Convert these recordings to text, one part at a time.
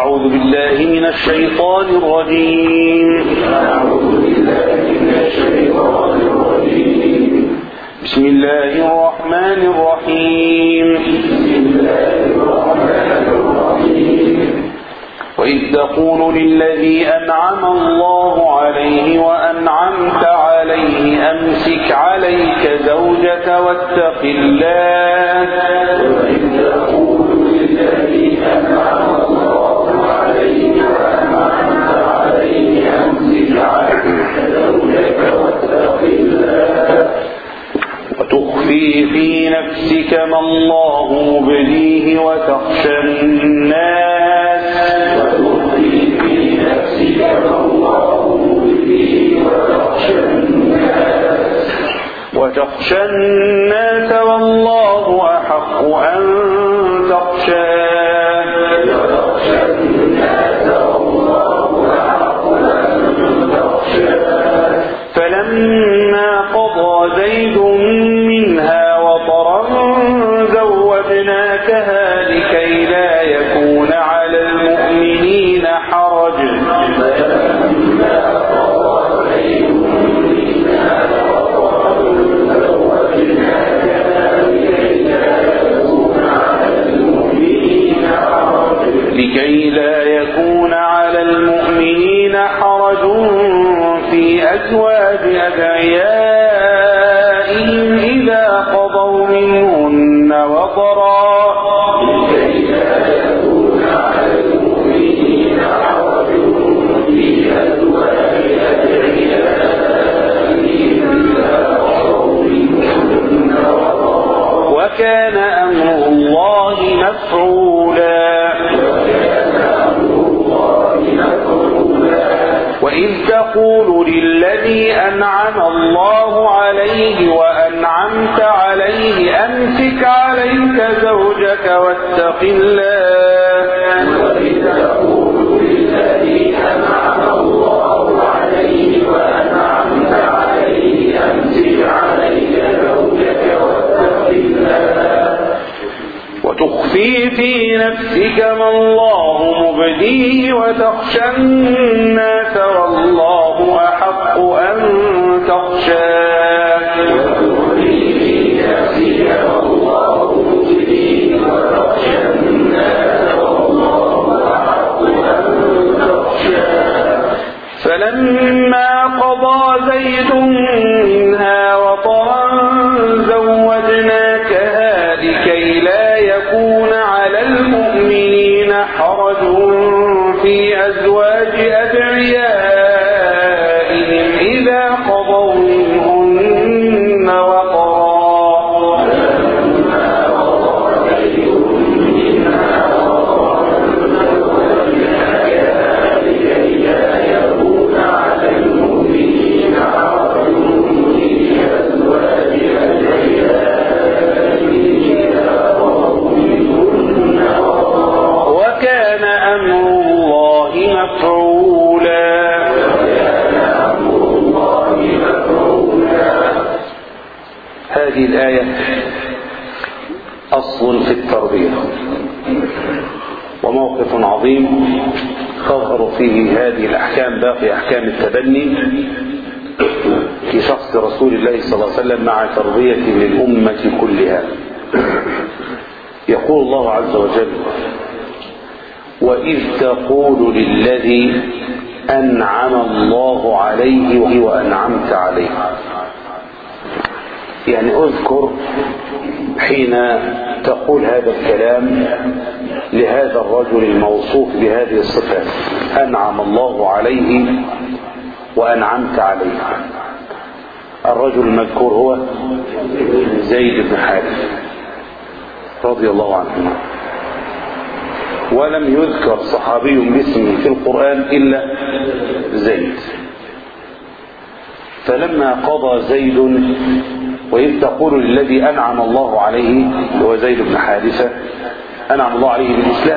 أعوذ بالله من الشيطان الرجيم بسم الله الرحمن الرحيم وإذ تقول للذي أنعم الله عليه وأنعمت عليه أمسك عليك زوجك واتق الله وتخفي في نفسك ما الله مبديه وتخشى الناس وتخشى الناس والله أحق أن تخشاه فلما قضى زيد منها وطرا زوجناكها لكي لا يكون على المؤمنين حرج لكي لا يكون على المؤمنين حرج في أزواج أدعيائهم إذا قضوا منهن وطرا وكان أمر الله مفعولا وإذ تقول للذي أنعم الله عليه وأنعمت عليه أمسك عليك زوجك واتق الله وتخفي في نفسك ما الله مبديه وتخشى الناس والله أحق أن تخشاه فلما قضى زيد منها وطرا زوجناكها لكي لا يكون على المؤمنين حرج في أزواج أدعيائهم إذا قضوا منهن وطرا وكان أمر الله مفعولا هذه الآية أصل في التربية وموقف عظيم تظهر فيه هذه الأحكام باقي أحكام التبني في شخص رسول الله صلى الله عليه وسلم مع تربية للأمة كلها يقول الله عز وجل وإذ تقول للذي أنعم الله عليه وأنعمت عليه يعني اذكر حين تقول هذا الكلام لهذا الرجل الموصوف بهذه الصفات أنعم الله عليه وأنعمت عليه الرجل المذكور هو زيد بن حارث رضي الله عنه ولم يذكر صحابي باسمه في القرآن إلا زيد فلما قضى زيد وإذ تقول للذي أنعم الله عليه هو زيد بن حارثة أنعم الله عليه بالإسلام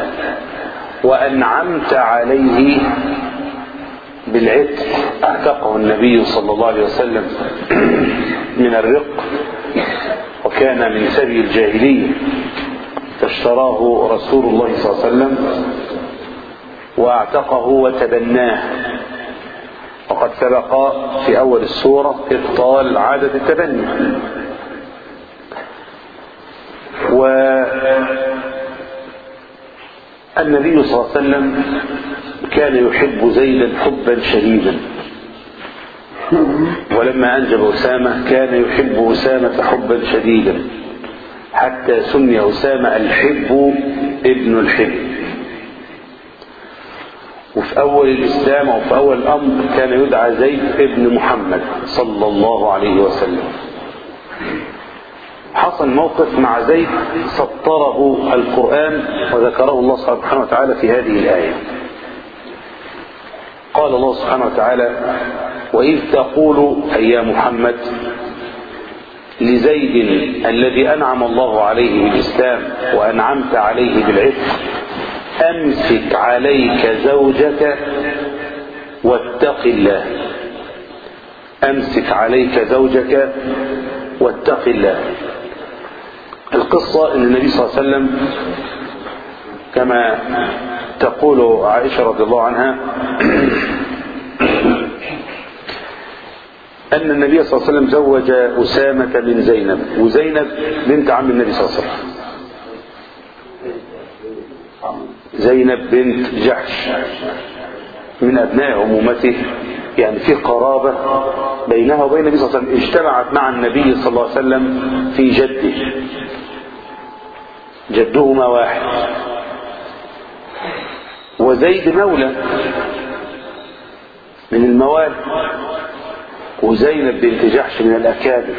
وأنعمت عليه بالعتق اعتقه النبي صلى الله عليه وسلم من الرق وكان من سبي الجاهلية فاشتراه رسول الله صلى الله عليه وسلم واعتقه وتبناه وقد سبق في أول السورة إبطال عادة التبني والنبي صلى الله عليه وسلم كان يحب زيدا حبا شديدا ولما أنجب أسامة كان يحب أسامة حبا شديدا حتى سمي أسامة الحب ابن الحب وفي أول الإسلام أو في أول الأمر كان يدعى زيد ابن محمد صلى الله عليه وسلم حصل موقف مع زيد سطره القرآن وذكره الله سبحانه وتعالى في هذه الآية قال الله سبحانه وتعالى وإذ تقول أي يا محمد لزيد الذي أنعم الله عليه بالإسلام وأنعمت عليه بالعتق أمسك عليك زوجك واتق الله أمسك عليك زوجك واتق الله القصة أن النبي صلى الله عليه وسلم كما تقول عائشة رضي الله عنها أن النبي صلى الله عليه وسلم زوج أسامة من زينب وزينب بنت عم النبي صلى الله عليه وسلم زينب بنت جحش من أبناء عمومته يعني في قرابة بينها وبين النبي صلى الله عليه وسلم اجتمعت مع النبي صلى الله عليه وسلم في جده جدهما واحد وزيد مولى من الموالي وزينب بنت جحش من الأكابر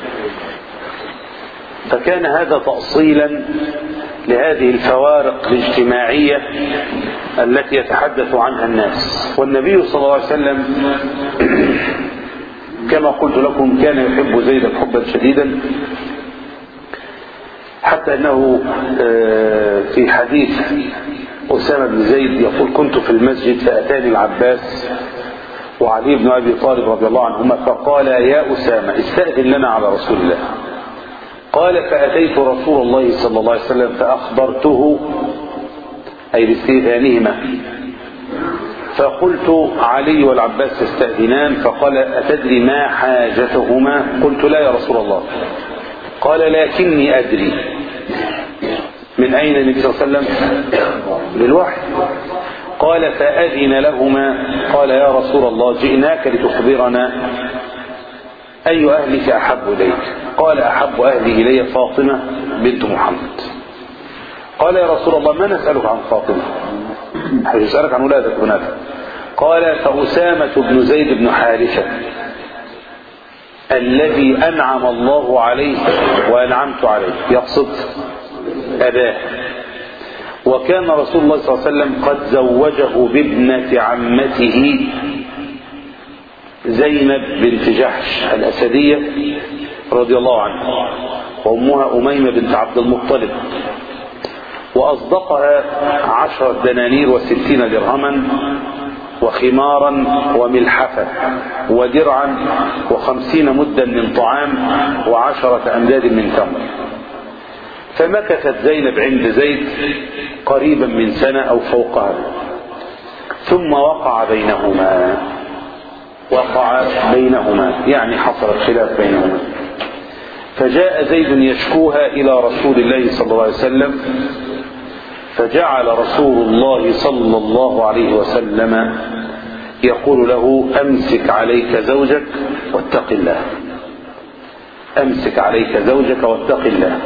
فكان هذا تأصيلا لهذه الفوارق الاجتماعية التي يتحدث عنها الناس والنبي صلى الله عليه وسلم كما قلت لكم كان يحب زيدا حبا شديدا حتى أنه في حديث أسامة بن زيد يقول كنت في المسجد فأتاني العباس وعلي بن أبي طالب رضي الله عنهما فقال يا أسامة استأذن لنا على رسول الله قال فأتيت رسول الله صلى الله عليه وسلم فأخبرته أي باستئذانهما فقلت علي والعباس يستأذنان فقال أتدري ما حاجتهما قلت لا يا رسول الله قال لكني أدري من أين النبي صلى الله عليه وسلم بالوحي قال فأذن لهما قال يا رسول الله جئناك لتخبرنا أي أهلك أحب إليك قال أحب أهلي إلي فاطمة بنت محمد قال يا رسول الله ما نسألك عن فاطمة يسألك عن ولادك بناتك قال فأسامة بن زيد بن حارثة الذي أنعم الله عليه وأنعمت عليه يقصد أباه وكان رسول الله صلى الله عليه وسلم قد زوجه بابنة عمته زينب بنت جحش الأسدية رضي الله عنها وأمها أميمة بنت عبد المطلب وأصدقها عشرة دنانير وستين درهما وخمارا وملحفة ودرعا وخمسين مدا من طعام وعشرة أمداد من تمر فمكثت زينب عند زيد قريبا من سنة أو فوقها ثم وقع بينهما وقع بينهما يعني حصل الخلاف بينهما فجاء زيد يشكوها إلى رسول الله صلى الله عليه وسلم فجعل رسول الله صلى الله عليه وسلم يقول له أمسك عليك زوجك واتق الله أمسك عليك زوجك واتق الله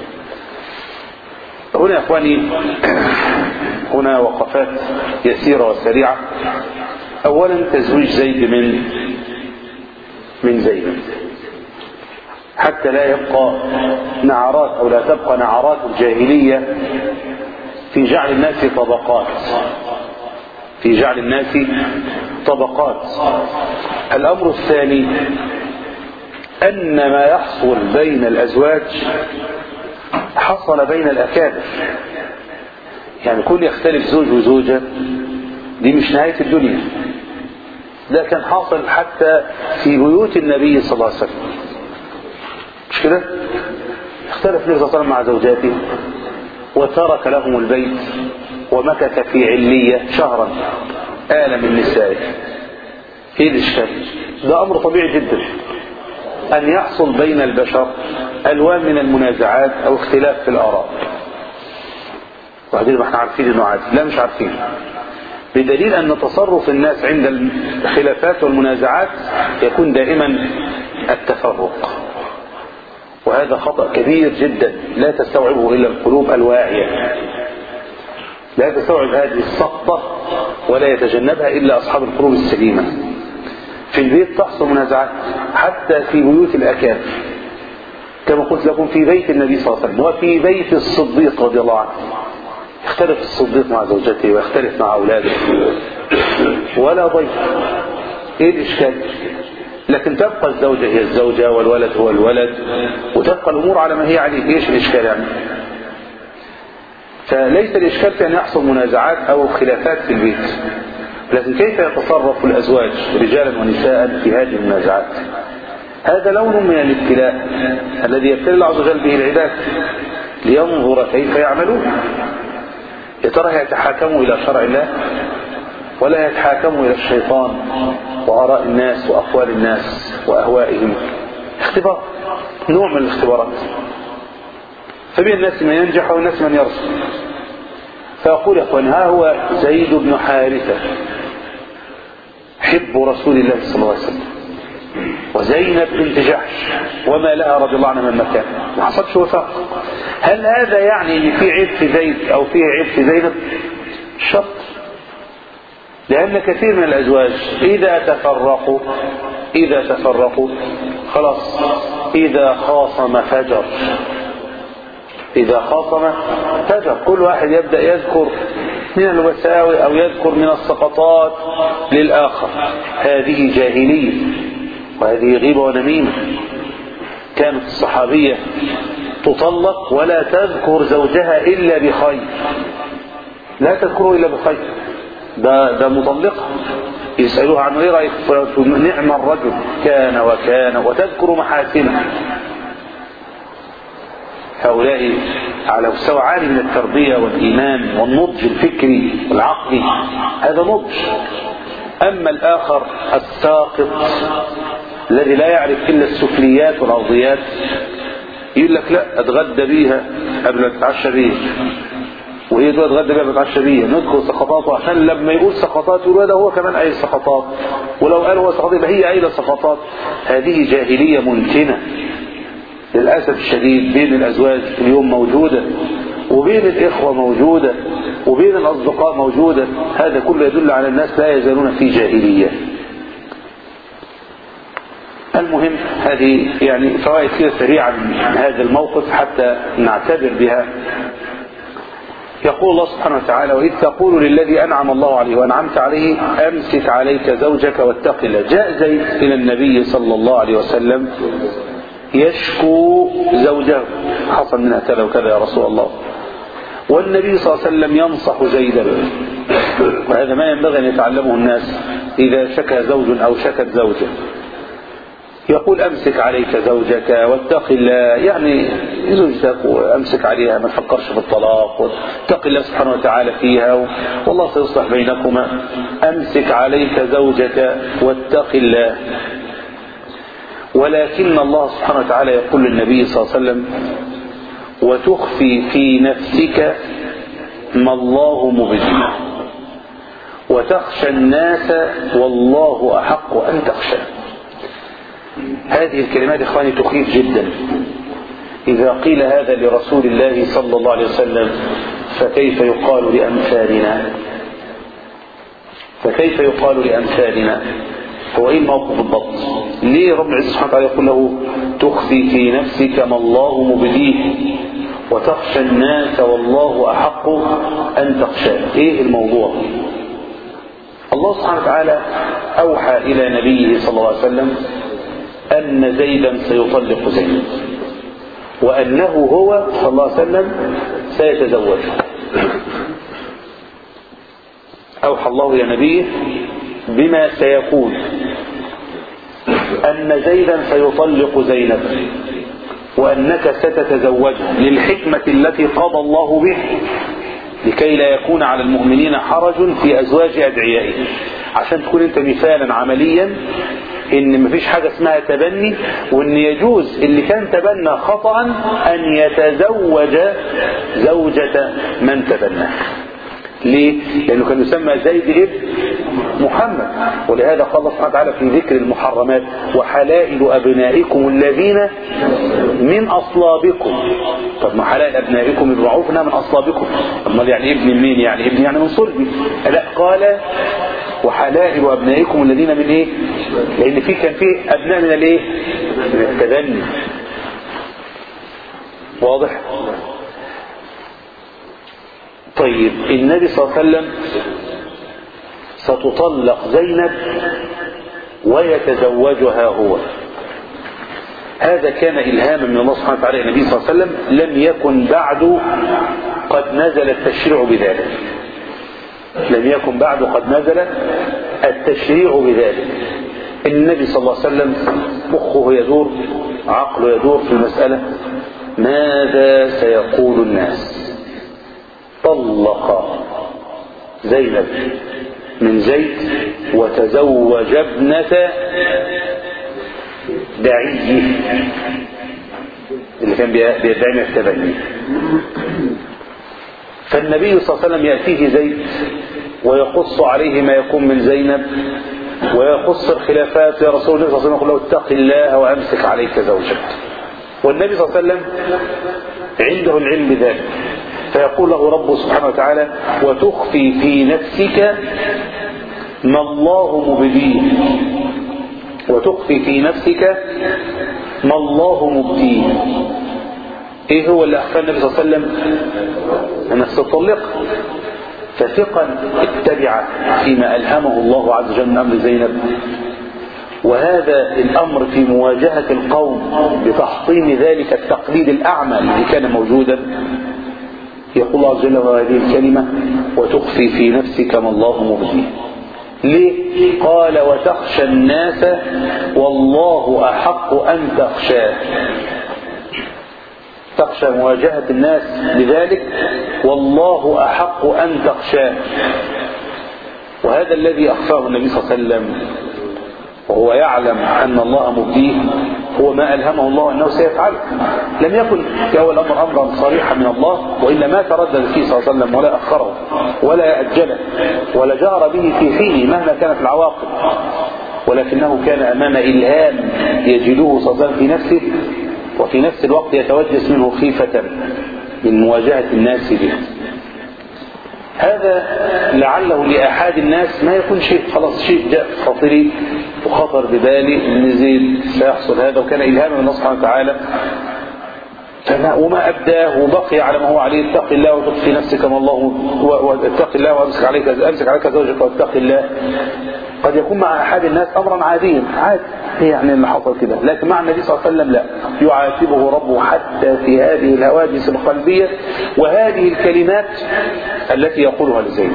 هنا يا اخواني هنا وقفات يسيرة وسريعة اولا تزويج زيد من من زيد حتى لا يبقى نعرات او لا تبقى نعرات الجاهلية في جعل الناس طبقات في جعل الناس طبقات الامر الثاني ان ما يحصل بين الازواج حصل بين الأكابر يعني كل يختلف زوج وزوجة دي مش نهاية الدنيا ده كان حاصل حتى في بيوت النبي صلى الله عليه وسلم مش كده اختلف النبي صلى الله عليه وسلم مع زوجاته وترك لهم البيت ومكث في علية شهرا آل من نسائه ايه الاشكال ده امر طبيعي جدا ان يحصل بين البشر الوان من المنازعات او اختلاف في الاراء وبعدين ما احنا عارفين انه عادي لا مش عارفين بدليل ان تصرف الناس عند الخلافات والمنازعات يكون دائما التفرق وهذا خطأ كبير جدا لا تستوعبه الا القلوب الواعية لا تستوعب هذه السقطة ولا يتجنبها الا اصحاب القلوب السليمة في البيت تحصل منازعات حتى في بيوت الأكابر كما قلت لكم في بيت النبي صلى الله عليه وسلم وفي بيت الصديق رضي الله عنه يختلف الصديق مع زوجته ويختلف مع أولاده ولا ضيف ايه الإشكال لكن تبقى الزوجة هي الزوجة والولد هو الولد وتبقى الأمور على ما هي عليه ايش الإشكال يعني فليس الإشكال في أن يحصل منازعات أو خلافات في البيت لكن كيف يتصرف الأزواج رجالا ونساء في هذه المنازعات هذا لون من الابتلاء الذي يبتلي الله عز وجل به العباد لينظر كيف يعملون يا ترى يتحاكموا إلى شرع الله ولا يتحاكموا إلى الشيطان وآراء الناس وأقوال الناس وأهوائهم اختبار نوع من الاختبارات فبين الناس من ينجح والناس من يرسل فأقول يا أخوان ها هو زيد بن حارثة حب رسول الله صلى الله عليه وسلم وزينب بنت جحش وما لها رضي الله عنها من مكان ما حصلش وفاق هل هذا يعني ان في عيب في زيد او فيه عيب في زينب شرط لان كثير من الازواج اذا تفرقوا اذا تفرقوا خلاص اذا خاصم فجر إذا خاصم فجر كل واحد يبدأ يذكر من المساوئ أو يذكر من السقطات للآخر هذه جاهلية وهذه غيبة ونميمة كانت الصحابية تطلق ولا تذكر زوجها إلا بخير لا تذكره إلا بخير ده, ده مطلقة يسألوها عن ايه رأيك نعم الرجل كان وكان وتذكر محاسنه هؤلاء على مستوى عالي من التربية والإيمان والنضج الفكري والعقلي هذا نضج أما الآخر الساقط الذي لا يعرف إلا السفليات والأرضيات يقول لك لا أتغدى بيها قبل ما تتعشى بيها وهي تقول اتغدى بيها بتعشى بيها نذكر سقطاته عشان لما يقول سقطات يقول ده هو كمان قايل سقطات ولو قال هو سقطات يبقى هي قايله سقطات هذه جاهليه منتنه للأسف الشديد بين الأزواج اليوم موجودة وبين الإخوة موجودة وبين الأصدقاء موجودة هذا كله يدل على الناس لا يزالون في جاهلية المهم هذه يعني فوائد كده سريعة من هذا الموقف حتى نعتبر بها يقول الله سبحانه وتعالى وإذ تقول للذي أنعم الله عليه وأنعمت عليه أمسك عليك زوجك واتق الله جاء زيد إلى النبي صلى الله عليه وسلم يشكو زوجه حصل منها كذا وكذا يا رسول الله والنبي صلى الله عليه وسلم ينصح زيدا وهذا ما ينبغي أن يتعلمه الناس إذا شكى زوج أو شكت زوجة يقول أمسك عليك زوجك واتق الله يعني زوجتك وأمسك عليها ما تفكرش في الطلاق واتق الله سبحانه وتعالى فيها والله سيصلح بينكما أمسك عليك زوجك واتق الله ولكن الله سبحانه وتعالى يقول للنبي صلى الله عليه وسلم وتخفي في نفسك ما الله مبديه وتخشى الناس والله أحق أن تخشى هذه الكلمات إخواني تخيف جدا إذا قيل هذا لرسول الله صلى الله عليه وسلم فكيف يقال لأمثالنا فكيف يقال لأمثالنا هو ايه الموقف بالضبط ليه رب العزة سبحانه وتعالى يقول له تخفي في نفسك ما الله مبديه وتخشى الناس والله أحق أن تخشاه ايه الموضوع الله سبحانه وتعالى أوحى إلى نبيه صلى الله عليه وسلم أن زيدا سيطلق زيدا وأنه هو صلى الله عليه وسلم سيتزوج أوحى الله إلى نبيه بما سيكون أن زيدا سيطلق زينب وأنك ستتزوجها للحكمة التي قضى الله به لكي لا يكون على المؤمنين حرج في أزواج أدعيائهم عشان تكون أنت مثالا عمليا ان مفيش حاجة اسمها تبني وان يجوز اللي كان تبنى خطأ ان يتزوج زوجة من تبناه ليه؟ لأنه كان يسمى زيد ابن محمد ولهذا قال الله سبحانه وتعالى في ذكر المحرمات وحلائل أبنائكم الذين من أصلابكم طب ما حلائل أبنائكم المعروف إنها من أصلابكم أمال يعني ابن منين يعني ابن يعني من صلبي لا قال وحلائل أبنائكم الذين من إيه لأن في كان في أبناء من الإيه من التبني واضح طيب النبي صلى الله عليه وسلم ستطلق زينب ويتزوجها هو هذا كان إلهاما من الله سبحانه وتعالى النبي صلى الله عليه وسلم لم يكن بعد قد نزل التشريع بذلك لم يكن بعد قد نزل التشريع بذلك النبي صلى الله عليه وسلم مخه يدور عقله يدور في المسألة ماذا سيقول الناس طلق زينب من زيد وتزوج ابنة دعيه اللي كان بيدعي من التبني فالنبي صلى الله عليه وسلم يأتيه زيد ويقص عليه ما يكون من زينب ويقص الخلافات يا رسول الله صلى الله عليه وسلم يقول له اتق الله وامسك عليك زوجك والنبي صلى الله عليه وسلم عنده العلم بذلك فيقول له ربه سبحانه وتعالى وتخفي في نفسك ما الله مبديه وتخفي في نفسك ما الله مبديه ايه هو اللي اخفى النبي صلى الله عليه وسلم انك ستطلق فثقا اتبع فيما الهمه الله عز وجل من امر زينب وهذا الامر في مواجهه القوم بتحطيم ذلك التقليد الاعمى الذي كان موجودا يقول الله عز وجل هذه الكلمة وتخفي في نفسك ما الله مبديه ليه قال وتخشى الناس والله أحق أن تخشاه تخشى مواجهة الناس بذلك والله أحق أن تخشاه وهذا الذي أخفاه النبي صلى الله عليه وسلم وهو يعلم أن الله مبديه هو ما ألهمه الله أنه سيفعله لم يكن في أول الأمر أمرا صريحا من الله وإلا ما تردد فيه صلى الله عليه وسلم ولا أخره ولا أجله ولا جار به في حينه مهما كانت العواقب ولكنه كان أمام إلهام يجده صلى الله عليه وسلم في نفسه وفي نفس الوقت يتوجس منه خيفة من مواجهة الناس به هذا لعله لأحد الناس ما يكون شيء خلاص شيء جاء في خاطري وخطر ببالي ان زيد سيحصل هذا وكان إلهاما من الله سبحانه وتعالى فما وما أبداه وبقي على ما هو عليه اتق الله وتخفي نفسك ما الله واتق الله وامسك عليك امسك عليك زوجك واتق الله قد يكون مع أحد الناس أمرا عاديا عادي ايه يعني اللي حصل كده لكن مع النبي صلى الله عليه وسلم لا يعاتبه ربه حتى في هذه الهواجس القلبية وهذه الكلمات التي يقولها لزيد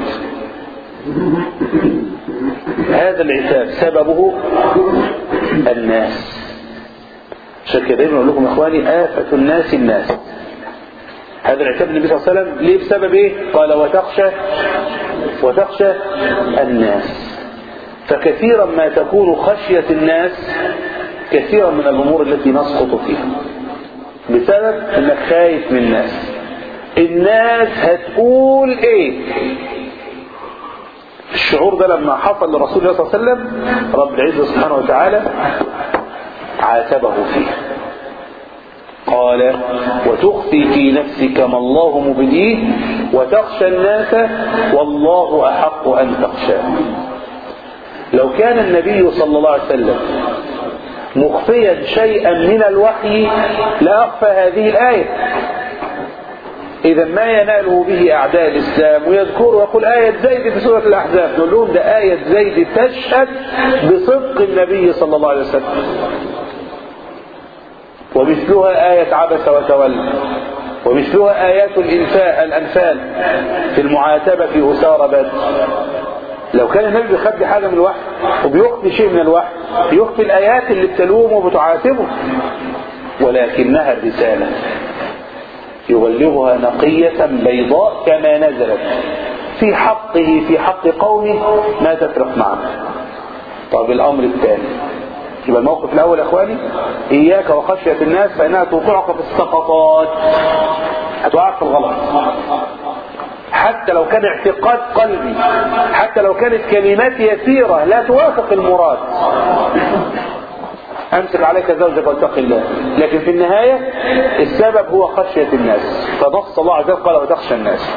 هذا العتاب سببه الناس عشان كده دايما اقول لكم يا اخواني آفة الناس الناس هذا العتاب النبي صلى الله عليه وسلم ليه بسبب ايه قال وتخشى وتخشى الناس فكثيرا ما تكون خشية الناس كثيرا من الأمور التي نسقط فيها بسبب انك خايف من الناس الناس هتقول ايه الشعور ده لما حصل لرسول الله صلى الله عليه وسلم رب العزة سبحانه وتعالى عاتبه فيه قال وتخفي في نفسك ما الله مبديه وتخشى الناس والله أحق أن تخشاه لو كان النبي صلى الله عليه وسلم مخفيا شيئا من الوحي لأخفى هذه الآية إذا ما يناله به أعداء الإسلام ويذكر ويقول آية زيد في سورة الأحزاب نقول لهم ده آية زيد تشهد بصدق النبي صلى الله عليه وسلم ومثلها آية عبس وتولى ومثلها آيات الإنفاء الأنفال في المعاتبة في أسارة بدر لو كان النبي بيخبي حاجة من الوحي وبيخفي شيء من الوحي يخفي الآيات اللي بتلومه وبتعاتبه ولكنها الرسالة يبلغها نقية بيضاء كما نزلت في حقه في حق قومه ما تفرق معه طب الأمر الثاني يبقى الموقف الأول يا إخواني إياك وخشية الناس فإنها توقعك في السقطات هتوقعك في الغلط حتى لو كان اعتقاد قلبي حتى لو كانت كلمات يسيرة لا توافق المراد امسك عليك زوجك واتق الله لكن في النهاية السبب هو خشية الناس فنص الله عز وجل قال وتخشى الناس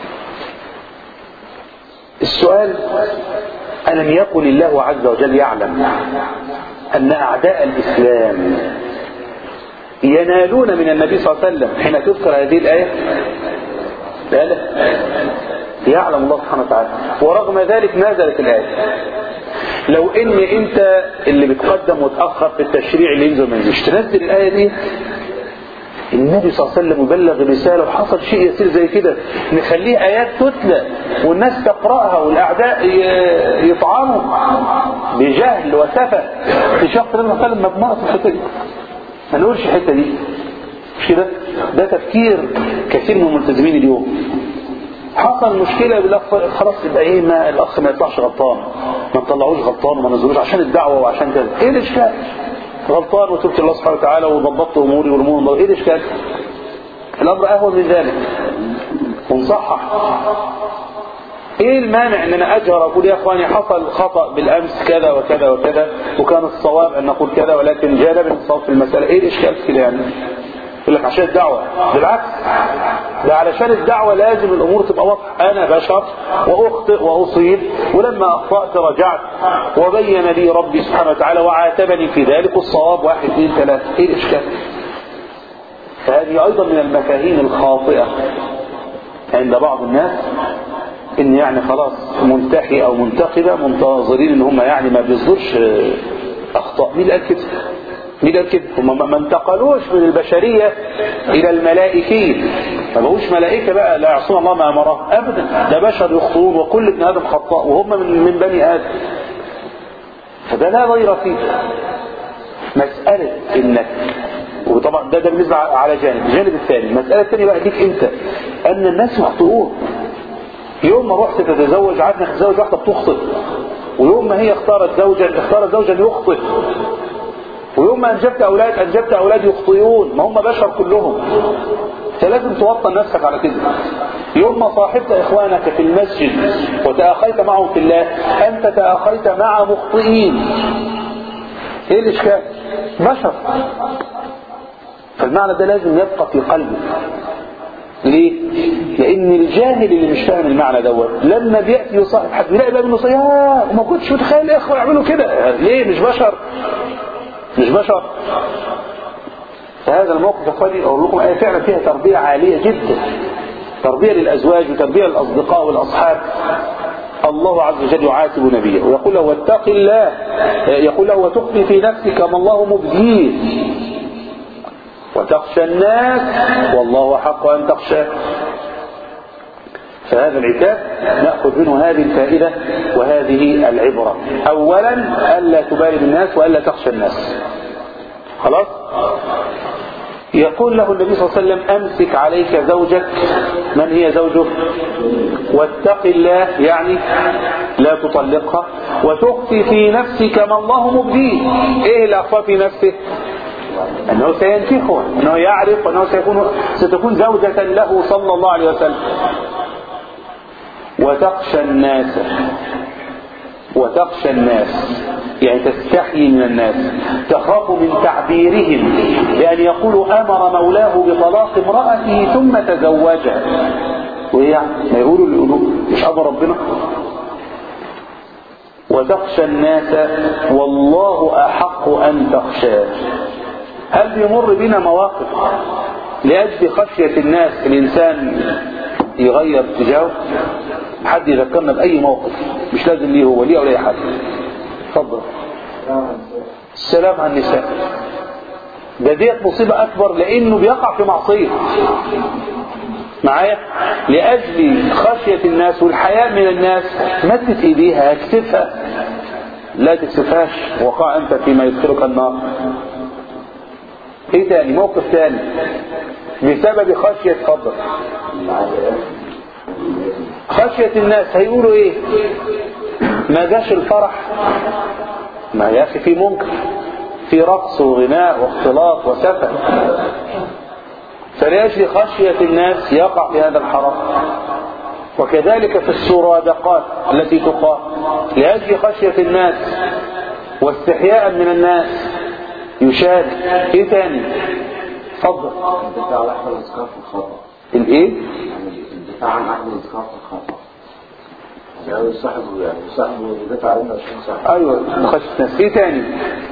السؤال ألم يكن الله عز وجل يعلم أن أعداء الإسلام ينالون من النبي صلى الله عليه وسلم حين تذكر هذه الآية لا لا يعلم الله سبحانه وتعالى ورغم ذلك نزلت الآية لو ان انت اللي بتقدم وتأخر في التشريع اللي ينزل منزلش تنزل الآية دي النبي صلى الله عليه وسلم يبلغ رسالة وحصل شيء يسير زي كده نخليه آيات تتلى والناس تقرأها والأعداء يطعنوا بجهل وسفة في شخص النبي صلى الله عليه وسلم مبناء في الحتة دي ما نقولش الحتة دي مش كده ده تفكير كثير من الملتزمين اليوم حصل مشكلة يقول لك خلاص يبقى ايه ما الاخ ما يطلعش غلطان ما نطلعوش غلطان وما نزلوش عشان الدعوة وعشان كذا ايه الاشكال غلطان وتبت الله سبحانه وتعالى وضبطت اموري والامور ايه الاشكال الامر اهون من ذلك ونصحح ايه المانع ان انا اجهر اقول يا اخواني حصل خطأ بالامس كذا وكذا وكذا وكان الصواب ان نقول كذا ولكن جانب الصواب في المسألة ايه الاشكال في كده يعني يقول لك عشان الدعوة بالعكس ده علشان الدعوة لازم الامور تبقى واضحة انا بشر واخطئ واصيب ولما اخطأت رجعت وبين لي ربي سبحانه وتعالى وعاتبني في ذلك الصواب واحد اثنين ثلاثة ايه الاشكال فهذه ايضا من المفاهيم الخاطئة عند بعض الناس ان يعني خلاص منتحي او منتقبة منتظرين ان هم يعني ما بيصدرش اخطاء مين قال كده مين قال كده هم ما انتقلوش من البشرية الى الملائكين ما بقوش ملائكة بقى لا يعصون الله ما امره ابدا ده بشر يخطئون وكل ابن ادم خطاء وهم من, من بني ادم فده لا غير فيه مسألة انك وطبعا ده ده بالنسبة على جانب الجانب الثاني المسألة الثانية بقى ليك انت ان الناس يخطئون يوم ما رحت تتزوج عارف انك تتزوج واحدة بتخطئ ويوم ما هي اختارت زوجا اختارت زوجا يخطئ ويوم ما انجبت اولاد انجبت اولاد يخطئون ما هم بشر كلهم فلازم توطن نفسك على كده يوم ما صاحبت اخوانك في المسجد وتاخيت معهم في الله انت تاخيت مع مخطئين ايه الاشكال بشر فالمعنى ده لازم يبقى في قلبك ليه؟ لأن الجاهل اللي مش فاهم المعنى دوت لما بيأتي يصاحب حد يلاقي بقى بيقول يا وما كنتش متخيل الإخوة يعملوا كده ليه مش بشر مش بشر فهذا الموقف يا اخواني اقول لكم ايه فعلا فيها تربيه عاليه جدا تربيه للازواج وتربيه للاصدقاء والاصحاب الله عز وجل يعاتب نبيه ويقول له واتق الله يقول له وتخفي في نفسك ما الله مبديه وتخشى الناس والله حق ان تخشاه فهذا العتاب نأخذ منه هذه الفائدة وهذه العبرة أولا ألا تبالي بالناس وألا تخشى الناس خلاص يقول له النبي صلى الله عليه وسلم أمسك عليك زوجك من هي زوجك واتق الله يعني لا تطلقها وتخفي في نفسك ما الله مبديه ايه اللي اخفى في نفسه انه سينكحها انه يعرف انه سيكون ستكون زوجة له صلى الله عليه وسلم وتخشى الناس وتخشى الناس يعني تستحيي من الناس تخاف من تعبيرهم لأن يقول أمر مولاه بطلاق امرأته ثم تزوجها وهي يعني ما يقولوا اللي يقولوا مش أمر ربنا وتخشى الناس والله أحق أن تخشاه هل بيمر بنا مواقف لأجل خشية الناس الإنسان يغير اتجاهه حد يذكرنا بأي موقف مش لازم ليه هو ليه أو لأي حد اتفضل السلام على النساء ده ديت مصيبة أكبر لأنه بيقع في معصية معايا لأجل خشية الناس والحياء من الناس مدت إيديها اكسفها لا تكسفهاش وقع أنت فيما يدخلك النار ايه تاني موقف تاني بسبب خشية فضل خشية الناس هيقولوا ايه ما جاش الفرح ما يا اخي في منكر في رقص وغناء واختلاط وسفه فلأجل خشية الناس يقع في هذا الحرام وكذلك في السرادقات التي تقام لأجل خشية الناس واستحياء من الناس يشارك ايه تاني اتفضل الدفاع عن أحد الأذكار في الخطأ الايه يعني الدفاع عن أحد الأذكار في الخطأ يعني صاحبه يعني صاحبه يدافع علينا عشان صاحبه ايوه خشية الناس ايه تاني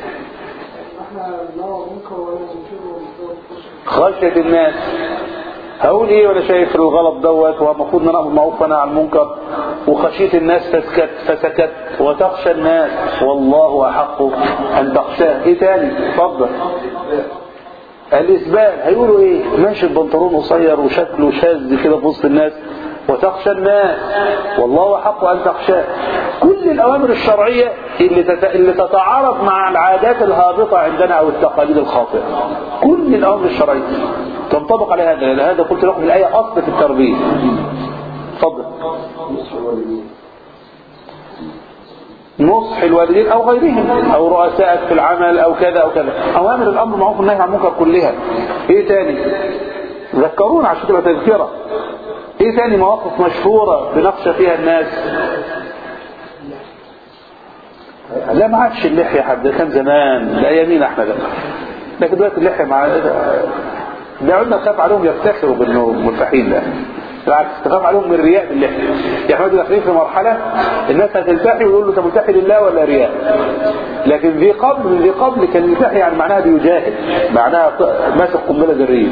خشية الناس هقول ايه وانا شايف الغلط دوت ومفروض ان انا امر معروف وانا عن المنكر وخشيت الناس فسكت فسكت وتخشى الناس والله احق ان تخشاه ايه تاني اتفضل الاسبال هيقولوا ايه ماشي البنطلون قصير وشكله شاذ كده في وسط الناس وتخشى الناس والله احق ان تخشاه كل الاوامر الشرعيه اللي تت... اللي تتعارض مع العادات الهابطه عندنا او التقاليد الخاطئه كل الاوامر الشرعيه تنطبق على هذا لان هذا قلت لكم الايه اصل في التربيه اتفضل نصح الوالدين او غيرهم او رؤسائك في العمل او كذا او كذا اوامر الامر معروف والنهي عن المنكر كلها ايه تاني ذكرونا عشان تبقى تذكره ايه تاني مواقف مشهوره بنخشى فيها الناس لا ما عادش اللحيه حد ده كان زمان ده ايامينا احنا ده لكن دلوقتي اللحيه مع ده عدنا نخاف عليهم يفتخروا بانهم ملتحين ده بالعكس تخاف عليهم من الرياء باللحيه يا احمد داخلين في مرحله الناس هتلتحي ويقول له انت ملتحي لله ولا رياء لكن ذي قبل ذي قبل كان يلتحي يعني معناها بيجاهد معناها ماسك قنبله ذريه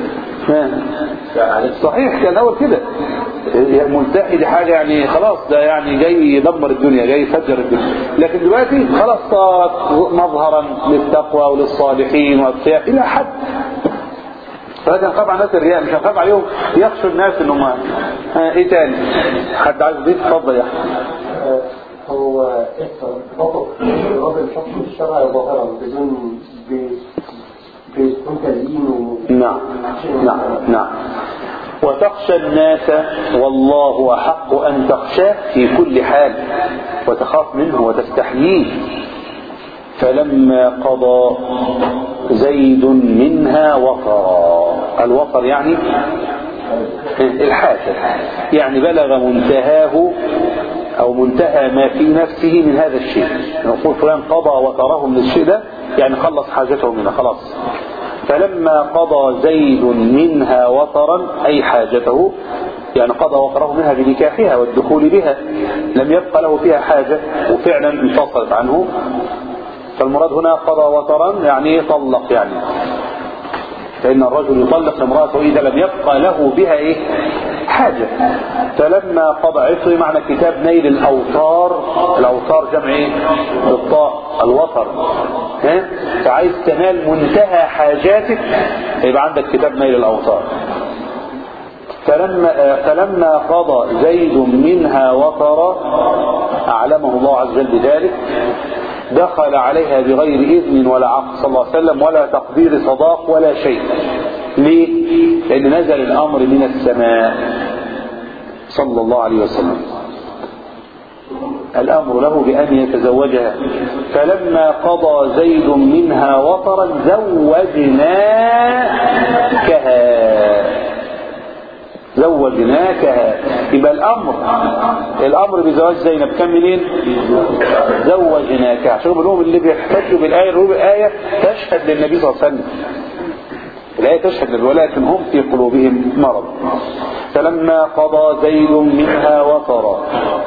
صحيح كان اول كده ملتحي دي حاجه يعني خلاص ده يعني جاي يدمر الدنيا جاي يفجر الدنيا لكن دلوقتي خلاص صارت مظهرا للتقوى وللصالحين والصيام الى حد فهذا نخاف على الناس الرياء مش هنخاف عليهم يخشوا الناس انهم ها ايه تاني حد عايز يضيف اتفضل يا احمد هو ارتباطه برد الحكم الشرعي ظاهرا بدون بدون تليين و- نعم نعم نعم وتخشى الناس والله أحق أن تخشاه في كل حال وتخاف منه وتستحييه فلما قضى زيد منها وطرا الوطر يعني الحاجة يعني بلغ منتهاه أو منتهى ما في نفسه من هذا الشيء نقول فلان قضى وتره من الشيء ده يعني خلص حاجته منها خلاص فلما قضى زيد منها وطرا أي حاجته يعني قضى وطره منها بنكاحها والدخول بها لم يبق له فيها حاجة وفعلا انفصلت عنه فالمراد هنا قضى وطرا يعني طلق يعني فإن الرجل يطلق امرأته إذا لم يبقى له بها إيه حاجة فلما قضى عفري معنى كتاب نيل الأوطار الأوطار جمع إيه بالطاء الوطر ها فعايز تنال منتهى حاجاتك يبقى عندك كتاب نيل الأوطار فلما فلما قضى زيد منها وطرا أعلمه الله عز وجل بذلك دخل عليها بغير إذن ولا عقد صلى الله عليه وسلم ولا تقدير صداق ولا شيء ليه؟ لأن نزل الأمر من السماء صلى الله عليه وسلم الأمر له بأن يتزوجها فلما قضى زيد منها وطرا زوجناكها زوجناكها يبقى الامر الامر بزواج زينب كم منين زوجناكها عشان بقول لهم اللي بيحتجوا بالايه الايه تشهد للنبي صلى الله عليه وسلم الآية تشهد ولكن هم في قلوبهم مرض فلما قضى زيد منها وطرا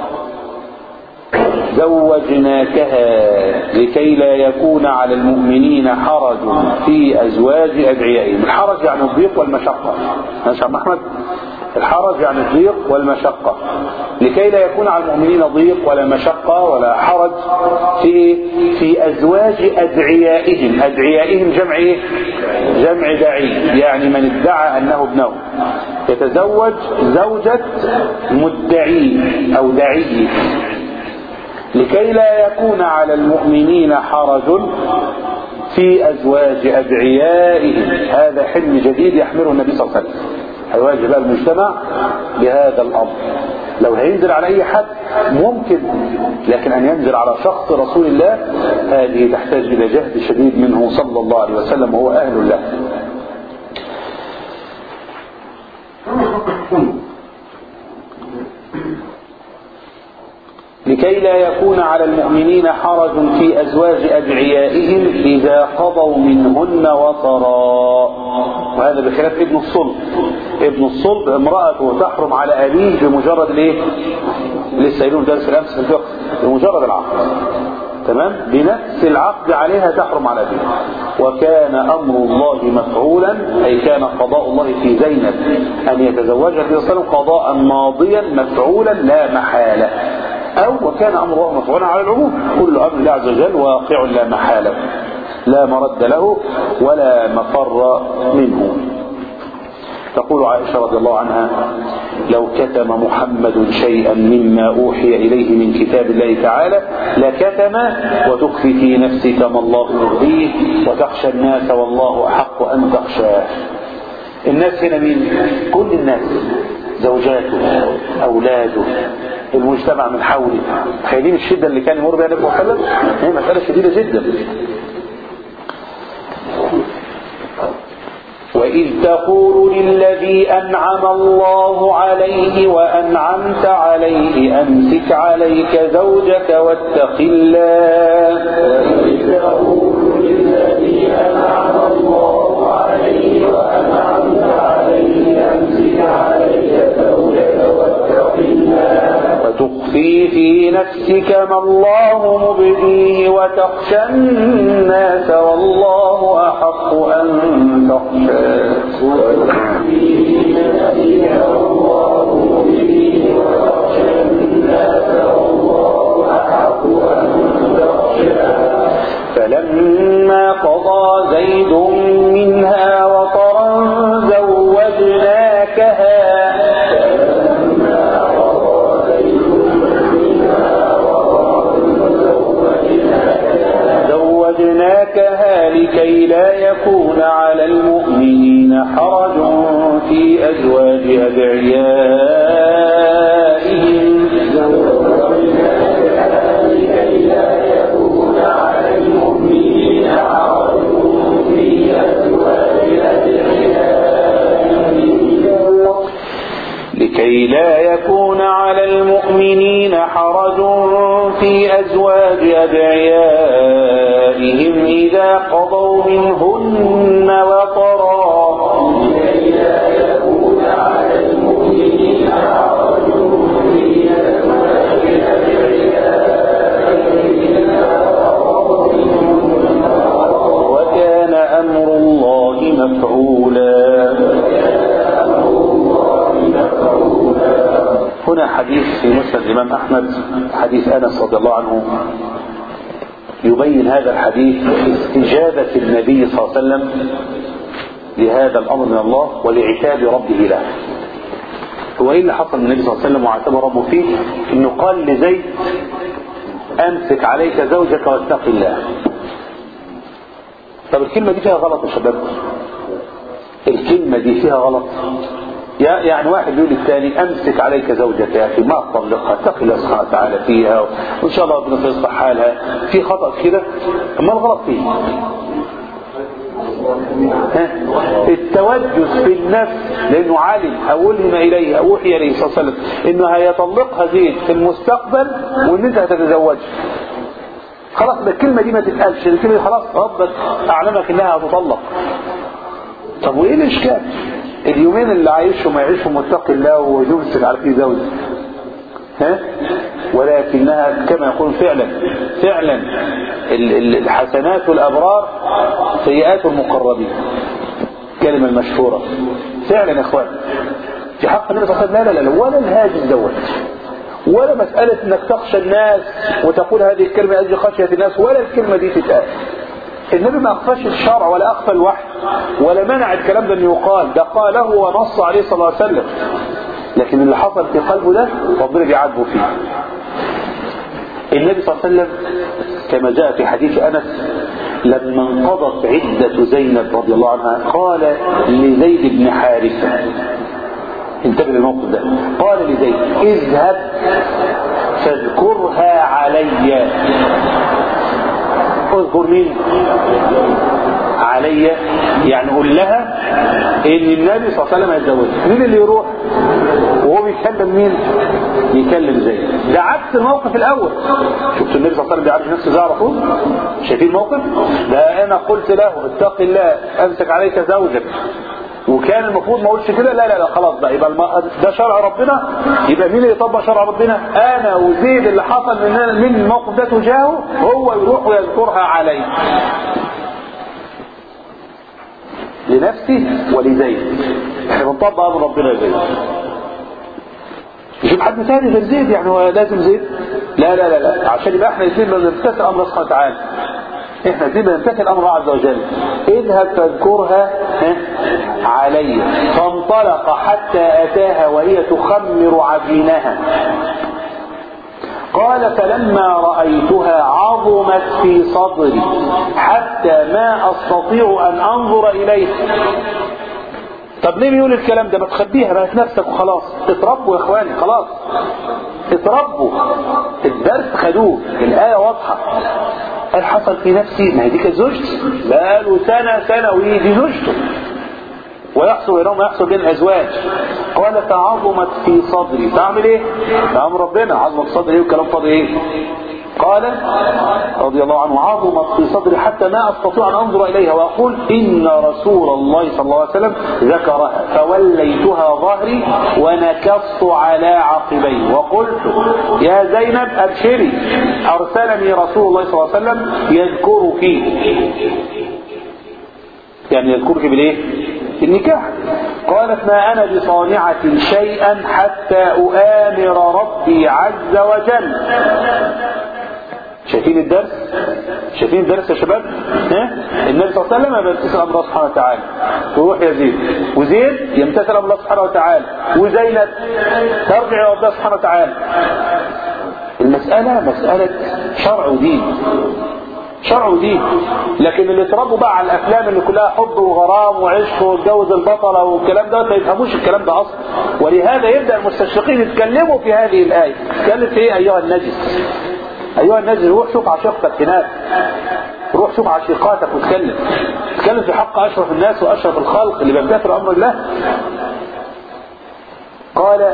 زوجناكها لكي لا يكون على المؤمنين حرج في أزواج أدعيائهم الحرج يعني الضيق والمشقة ماشي يا أحمد الحرج يعني الضيق والمشقة لكي لا يكون على المؤمنين ضيق ولا مشقة ولا حرج في في أزواج أدعيائهم أدعيائهم جمع إيه؟ جمع دعي يعني من ادعى أنه ابنه يتزوج زوجة مدعي أو دعي لكي لا يكون على المؤمنين حرج في أزواج أدعيائهم هذا حلم جديد يحمله النبي صلى الله عليه وسلم هيواجه بقى المجتمع بهذا الأمر لو هينزل على أي حد ممكن لكن أن ينزل على شخص رسول الله هذه تحتاج إلى جهد شديد منه صلى الله عليه وسلم وهو أهل له لكي لا يكون على المؤمنين حرج في أزواج أدعيائهم إذا قضوا منهن وطرا وهذا بخلاف ابن الصلب ابن الصلب امرأته تحرم على أبيه بمجرد الايه لسه قايلين درس الأمس في الفقه بمجرد العقد تمام بنفس العقد عليها تحرم على أبيه وكان أمر الله مفعولا أي كان قضاء الله في زينب أن يتزوجها في وسلم قضاء ماضيا مفعولا لا محالة أو وكان أمر الله مفعولا على العموم كل أمر الله عز وجل واقع لا محالة لا مرد له ولا مفر منه تقول عائشة رضي الله عنها لو كتم محمد شيئا مما أوحي إليه من كتاب الله تعالى لكتم وتخفي في نفسك ما الله يرضيه وتخشى الناس والله أحق أن تخشاه الناس هنا مين كل الناس زوجاته أولاده المجتمع من حوله تخيلين الشدة اللي كان يمر بها النبي صلى الله عليه وسلم هي مسألة شديدة جدا وإذ تقول للذي أنعم الله عليه وأنعمت عليه أمسك عليك زوجك واتق الله وإذ تقول للذي أنعم الله عليه وأنعمت عليه أمسك عليك زوجك واتق الله وتخفي في نفسك ما الله مبديه وتخشى الناس والله أحق أن تخشاه فلما قضى زيد منها وطرا زوجناكها زوجناكها لكي لا يكون على المؤمنين حرج في أزواج أدعيائهم لكي لا يكون على المؤمنين حرج في أزواج أدعيائهم إذا قضوا منهن وطرا وكان أمر الله مفعولا هنا حديث في مسند الإمام أحمد حديث أنس رضي الله عنه يبين هذا الحديث استجابة النبي صلى الله عليه وسلم لهذا الأمر من الله ولعتاب ربه له هو ايه اللي حصل للنبي صلى الله عليه وسلم وعتاب ربه فيه انه قال لزيد امسك عليك زوجك واتق الله طب الكلمة دي فيها غلط يا شباب الكلمة دي فيها غلط يعني واحد يقول للثاني امسك عليك زوجك يا اخي ما تطلقها اتق الله سبحانه وتعالى فيها وان شاء الله ربنا يصلح حالها في خطا كده اما الغلط فيه ها؟ التوجس في النفس لانه علم او الهم اليه او اوحي اليه صلى الله عليه وسلم انه هيطلقها زيد في المستقبل وان انت هتتزوجها خلاص ده الكلمه دي ما تتقالش الكلمه دي خلاص ربك اعلمك انها هتطلق طب وايه الاشكال اليومين اللي عايشهم يعيشهم متقي الله ويمسك على فيه زوج ها ولكنها كما يقول فعلا فعلا الحسنات الابرار سيئات المقربين الكلمه المشهوره فعلا يا اخوان في حق النبي صلى الله عليه وسلم لا لا لا ولا الهاجس دوت ولا مسألة انك تخشى الناس وتقول هذه الكلمة اجل خشية الناس ولا الكلمة دي تتقال النبي ما اخفاش الشرع ولا اخفى الوحي ولا منع الكلام ده انه يقال ده قاله ونص عليه صلى الله عليه وسلم لكن اللي حصل في قلبه ده ربنا بيعاتبه فيه النبي صلى الله عليه وسلم كما جاء في حديث انس لما انقضت عدة زينب رضي الله عنها قال لزيد بن حارثة انتبه للموقف ده قال لزيد اذهب فاذكرها علي اذكر مين علي يعني قول لها ان النبي صلى الله عليه وسلم هيتزوجها مين اللي يروح وهو بيكلم مين يكلم زيد ده عكس الموقف الاول شفت النبي صلى الله عليه وسلم بيعرف نفسه زي على طول شايفين الموقف ده انا قلت له اتق الله امسك عليك زوجك وكان المفروض ما اقولش كده لا لا لا خلاص بقى يبقى الم... ده شرع ربنا يبقى مين اللي يطبق شرع ربنا انا وزيد اللي حصل من من الموقف ده تجاهه هو يروح ويذكرها علي لنفسه ولزيد احنا بنطبق امر ربنا زيد يشوف حد ثاني غير زيد يعني هو لازم زيد لا لا لا لا عشان يبقى احنا الاثنين بنمتثل امر سبحانه وتعالى احنا الاثنين بنمتثل امر الله عز وجل اذهب فاذكرها علي فانطلق حتى اتاها وهي تخمر عجينها قال فلما رأيتها عظمت في صدري حتى ما أستطيع أن أنظر إليها طب ليه بيقول الكلام ده ما تخبيها بقى في نفسك وخلاص اتربوا يا اخواني خلاص اتربوا الدرس خدوه الآية واضحة قال حصل في نفسي ما هي دي كانت زوجتي بقاله سنة سنة ويجي زوجته ويحصل بينهم يحصل بين الازواج قال فعظمت في صدري تعمل ايه تعمل ربنا عظمت صدري ايه والكلام فاضي ايه قال رضي الله عنه عظمت في صدري حتى ما استطيع ان انظر اليها واقول ان رسول الله صلى الله عليه وسلم ذكرها فوليتها ظهري ونكصت على عقبي وقلت يا زينب ابشري ارسلني رسول الله صلى الله عليه وسلم يذكرك يعني يذكرك بالايه النكاح قالت ما أنا بصانعة شيئا حتى أؤامر ربي عز وجل شايفين الدرس شايفين الدرس يا شباب ها النبي صلى الله عليه وسلم يمتثل امر الله سبحانه وتعالى ويروح يزيد وزيد يمتثل امر الله سبحانه وتعالى وزينب ترجع الى الله سبحانه وتعالى المسألة مسألة شرع ودين شرع ودين لكن اللي اتربوا بقى على الافلام اللي كلها حب وغرام وعشق واتجوز البطله والكلام ده ما يفهموش الكلام ده اصلا ولهذا يبدا المستشرقين يتكلموا في هذه الايه تتكلم في ايه ايها النجس ايها النجس روح شوف عشيقتك هناك روح شوف عشيقاتك واتكلم اتكلم في حق اشرف الناس واشرف الخلق اللي بيمتثلوا امر الله قال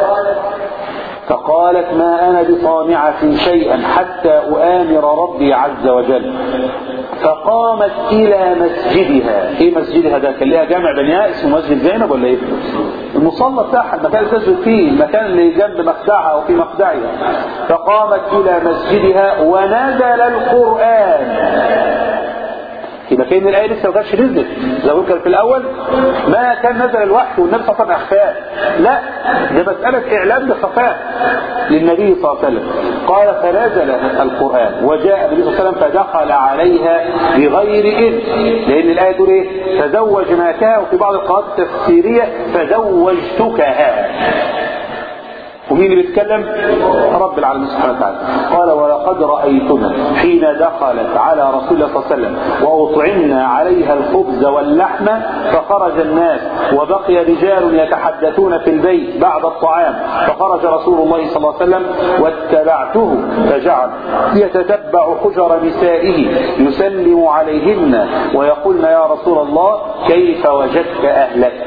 فقالت ما أنا بصانعة شيئا حتى أؤامر ربي عز وجل فقامت إلى مسجدها إيه مسجدها ده كان ليها جامع بنياء اسمه مسجد زينب ولا إيه المصلى بتاعها المكان اللي تسجد فيه المكان اللي جنب مخدعها أو في مخدعها فقامت إلى مسجدها ونزل القرآن يبقى كأن الآية لسه ما كانتش نزلت زي ما كان في الأول ما كان نزل الوحي والنبي صلى الله عليه وسلم أخفاه لا ده مسألة إعلام بخفاء للنبي صلى الله عليه وسلم قال فنزل القرآن وجاء النبي صلى الله عليه وسلم فدخل عليها بغير إذن لأن الآية تقول إيه فزوجناكها وفي بعض القراءات التفسيرية فزوجتكها ومين اللي بيتكلم رب العالمين سبحانه وتعالى قال ولقد رأيتنا حين دخلت على رسول الله صلى الله عليه وسلم وأطعمنا عليها الخبز واللحم فخرج الناس وبقي رجال يتحدثون في البيت بعد الطعام فخرج رسول الله صلى الله عليه وسلم واتبعته فجعل يتتبع حجر نسائه يسلم عليهن ويقولن يا رسول الله كيف وجدت أهلك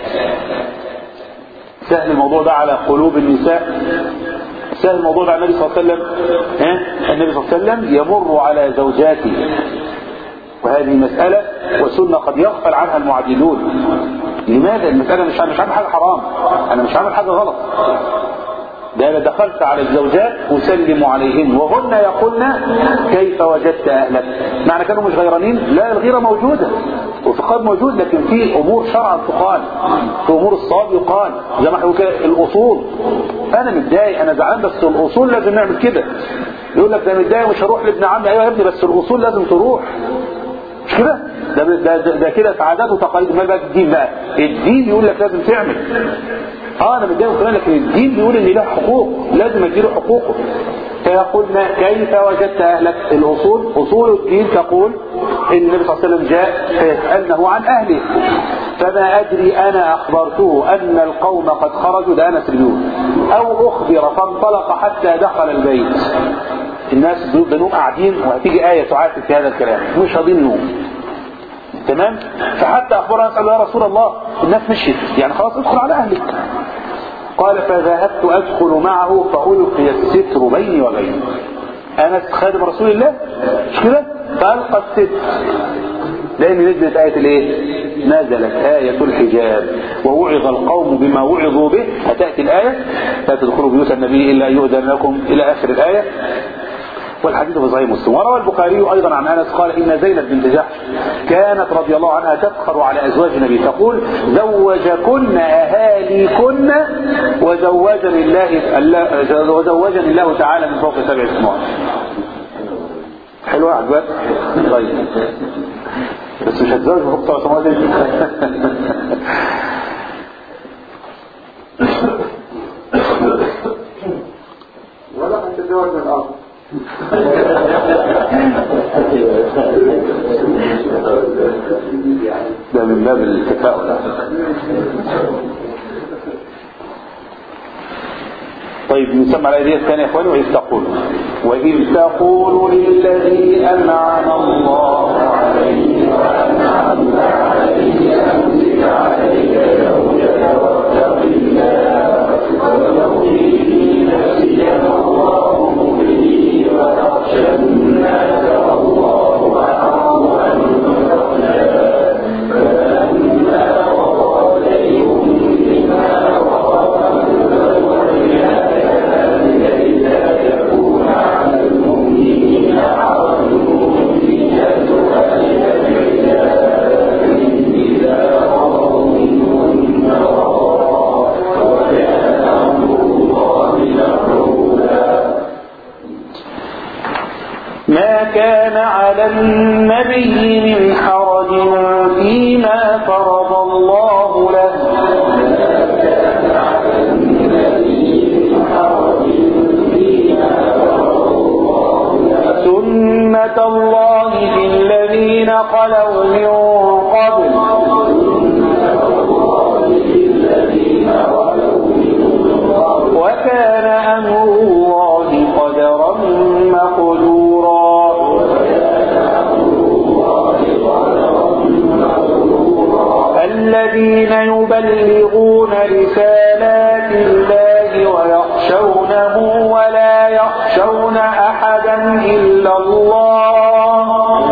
سهل الموضوع ده على قلوب النساء سهل الموضوع ده على النبي صلى الله عليه وسلم ها النبي صلى الله عليه وسلم يمر على زوجاته وهذه مسألة وسنة قد يغفل عنها المعدلون لماذا المسألة مش مش عامل حاجة حرام أنا مش عامل حاجة غلط ده أنا دخلت على الزوجات أسلم عليهن وهن يقولن كيف وجدت أهلك معنى كانوا مش غيرانين لا الغيرة موجودة والفقاد موجود لكن في أمور شرعا تقال في أمور الصواب يقال زي ما احنا كده الأصول أنا متضايق أنا زعلان بس الأصول لازم نعمل كده يقول لك ده متضايق مش هروح لابن عمي أيوه يا ابني بس الأصول لازم تروح مش كده ده ده ده, ده كده عادات وتقاليد ما بقى الدين بقى الدين يقول لك لازم تعمل اه انا متضايق وكمان لكن الدين بيقول ان له حقوق لازم اديله حقوقه فيقولنا كيف وجدت اهلك الاصول اصول الدين تقول إن النبي صلى الله عليه وسلم جاء فيسألنه عن أهله فما أدري أنا أخبرته أن القوم قد خرجوا ده أنس بن أو أخبر فانطلق حتى دخل البيت الناس بنوم قاعدين وهتيجي آية تعاتب في هذا الكلام مش راضين نوم تمام فحتى أخبرنا نسأل يا رسول الله الناس مشيت يعني خلاص ادخل على أهلك قال فذهبت أدخل معه فألقي الستر بيني وبينه أنس خادم رسول الله مش كده فألقى الستر لأن نزلت آية الإيه؟ نزلت آية الحجاب ووعظ القوم بما وعظوا به هتأتي الآية لا تدخلوا بيوت النبي إلا يؤذن لكم إلى آخر الآية والحديث في صحيح مسلم وروى البخاري ايضا عن انس قال ان زينب بنت جحش كانت رضي الله عنها تفخر على ازواج النبي تقول زوجكن اهاليكن وزوجني الله وزوجني الله تعالى من فوق سبع سماوات حلوه عجبك طيب بس مش هتزوج من فوق سبع سماوات ولا هتتزوج من الارض ده من باب التفاؤل طيب نسمع الآية دي الثانية يا إخواني وإذ تقول وإذ تقول للذي أنعم الله عليه وأنعمت عليه أمسك عليك زوجك واتق الله وتخفي في نفسك ما الله مبديه وتخشى الناس والله أحق أن تخشاه فلما قضى زيد منها وقضى ما كان على النبي من حرج فيما فرض الله له سنة الله في الذين خلوا من قبل وكان أمر الله قدرا مقدورا الذين يبلغون رسالات الله ويخشونه ولا يخشون أحدا إلا الله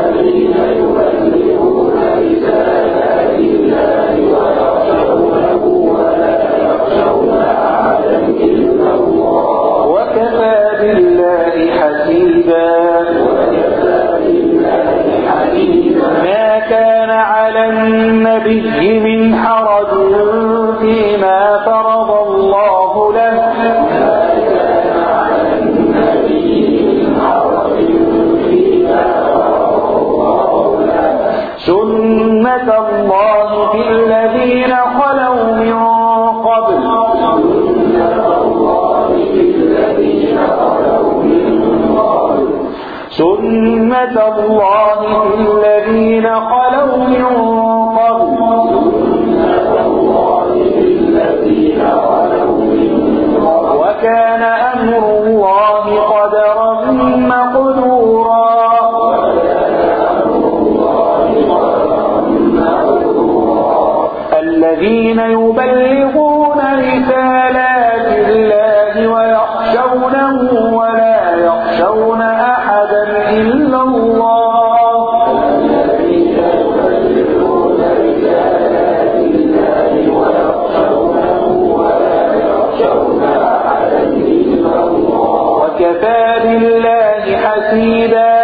وكفى بالله حسيبا ما كان على النبي من حرج فيما فرض الله له سنة الله في الذين خلوا من قبل سنة الله في الذين خلوا من قبل وكان أمر الله قدرا مقدورا الذين يبلغون رسالات الله ويخشونه ولا يخشون أحدا إلا الله وكفى بالله حسيبا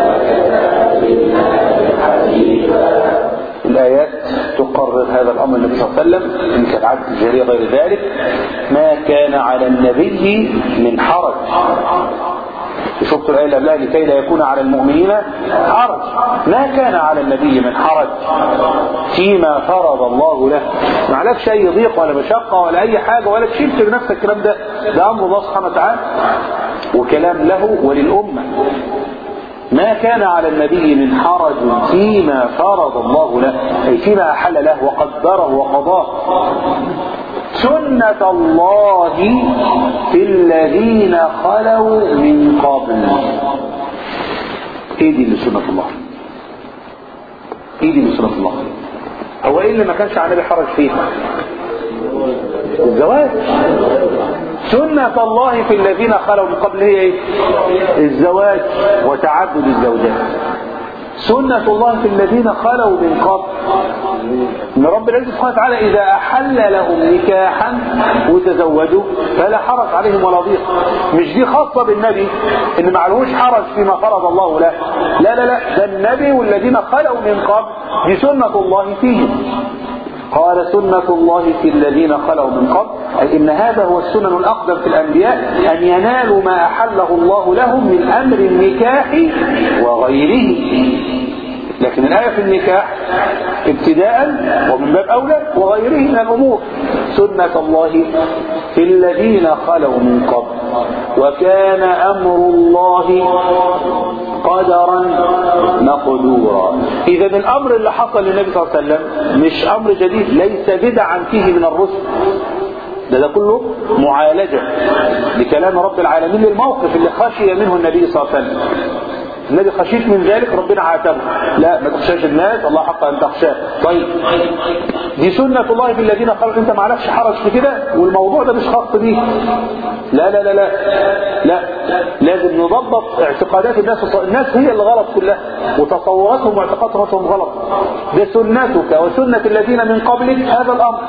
الآيات تقرر هذا الأمر النبي صلى الله عليه وسلم إن كان عبد الجارية غير ذلك ما كان على النبي من حرج شفت الآية اللي قبلها لكي لا يكون على المؤمنين حرج ما كان على النبي من حرج فيما فرض الله له ما عليكش أي ضيق ولا مشقة ولا أي حاجة ولا تشيل في نفسك الكلام ده ده أمر الله سبحانه وتعالى وكلام له وللأمة ما كان على النبي من حرج فيما فرض الله له أي فيما أحل له وقدره وقضاه سنة الله في الذين خلوا من قبل ايه دي اللي سنة الله ايه دي اللي سنة الله هو ايه اللي ما كانش على النبي حرج فيه الزواج سنة الله في الذين خلوا من قبل هي ايه الزواج وتعدد الزوجات سنة الله في الذين خلوا من قبل ان رب العزة سبحانه وتعالى اذا احل لهم نكاحا وتزوجوا فلا حرج عليهم ولا ضيق مش دي خاصة بالنبي ان معلهوش حرج فيما فرض الله له لا لا لا ده النبي والذين خلوا من قبل دي سنة الله فيهم قال سنة الله في الذين خلوا من قبل أي إن هذا هو السنن الأقدم في الأنبياء أن ينالوا ما أحله الله لهم من أمر النكاح وغيره لكن الآية في النكاح ابتداء ومن باب أولى وغيره من الأمور سنة الله في الذين خلوا من قبل وكان أمر الله قدرا مقدورا إذا الأمر اللي حصل للنبي صلى الله عليه وسلم مش أمر جديد ليس بدعا فيه من الرسل ده ده كله معالجة لكلام رب العالمين للموقف اللي خشي منه النبي صلى الله عليه وسلم الذي خشيت من ذلك ربنا عاتبه لا ما تخشاش الناس الله حق ان تخشاه طيب دي سنة الله في الذين قالوا انت ما عليكش حرج في كده والموضوع ده مش خاص بيك لا لا لا لا لا لازم نضبط اعتقادات الناس الناس هي اللي غلط كلها وتصوراتهم واعتقاداتهم غلط ده سنتك وسنة الذين من قبلك هذا الامر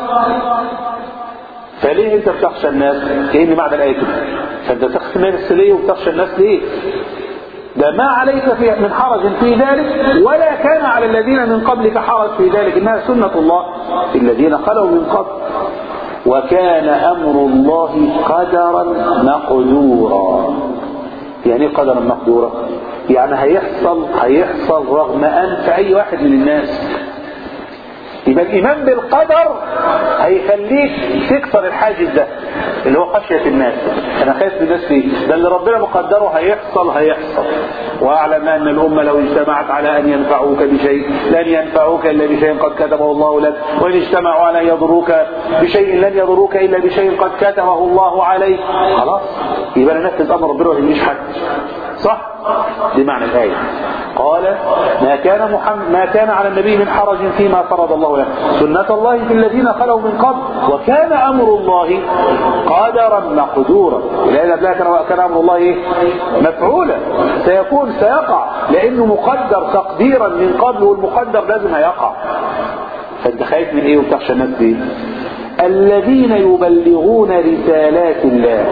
فليه انت بتخشى الناس كأن معنى الآية كده فانت تخشى الناس ليه وبتخشى الناس ليه ده ما عليك في من حرج في ذلك ولا كان على الذين من قبلك حرج في ذلك إنها سنة الله في الذين خلوا من قبل وكان أمر الله قدرا مقدورا يعني ايه قدرا مقدورا يعني هيحصل هيحصل رغم أنف أي واحد من الناس يبقى الإيمان بالقدر هيخليك تكسر الحاجز ده اللي هو خشية الناس أنا خايف من الناس فيه ده اللي ربنا مقدره هيحصل هيحصل وأعلم أن الأمة لو اجتمعت على أن ينفعوك بشيء لن ينفعوك إلا بشيء قد كتبه الله لك وإن اجتمعوا على أن يضروك بشيء لن يضروك إلا بشيء قد كتبه الله عليك خلاص يبقى ننفذ أمر ربنا وما حد صح دي معنى الآية قال ما كان محمد ما كان على النبي من حرج فيما فرض الله له سنة الله في الذين خلوا من قبل وكان أمر الله قدرا مقدورا لأن قبلها كان كان أمر الله إيه؟ مفعولا سيكون سيقع لأنه مقدر تقديرا من قبل والمقدر لازم هيقع فأنت خايف من إيه وبتخشى الناس دي الذين يبلغون رسالات الله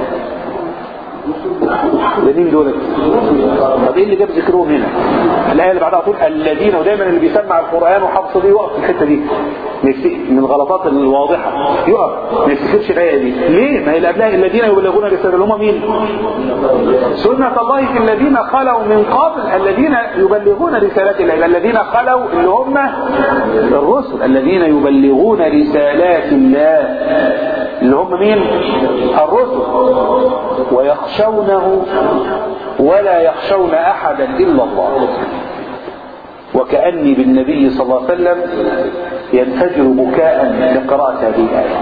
ده مين دول طب ايه اللي جاب ذكرهم هنا الايه اللي بعدها تقول الذين ودايما اللي بيسمع القران وحافظ دي يقف في الحته دي من الغلطات الواضحه يقف ما يفتكرش الايه دي ليه ما هي اللي قبلها الذين يبلغون رساله هم مين سنه الله في الذين خلوا من قبل الذين يبلغون رسالات الله الذين خلوا اللي هم الرسل الذين يبلغون رسالات الله اللي هم مين الرسل ويخشونه ولا يخشون احدا الا الله وكأني بالنبي صلى الله عليه وسلم ينفجر بكاء لقراءة هذه الآية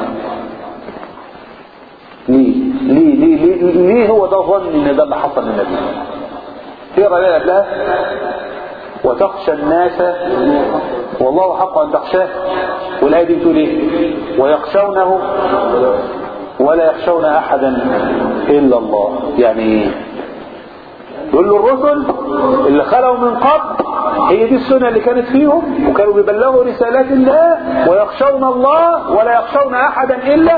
ليه؟ ليه ليه ليه, ليه هو ده ظن ان ده اللي حصل للنبي اقرا الايه قبلها وتخشى الناس والله حق ان تخشاه والايه دي بتقول ايه ويخشونه ولا يخشون احدا الا الله يعني ايه يقول له الرسل اللي خلوا من قبل هي دي السنة اللي كانت فيهم وكانوا بيبلغوا رسالات الله ويخشون الله ولا يخشون احدا الا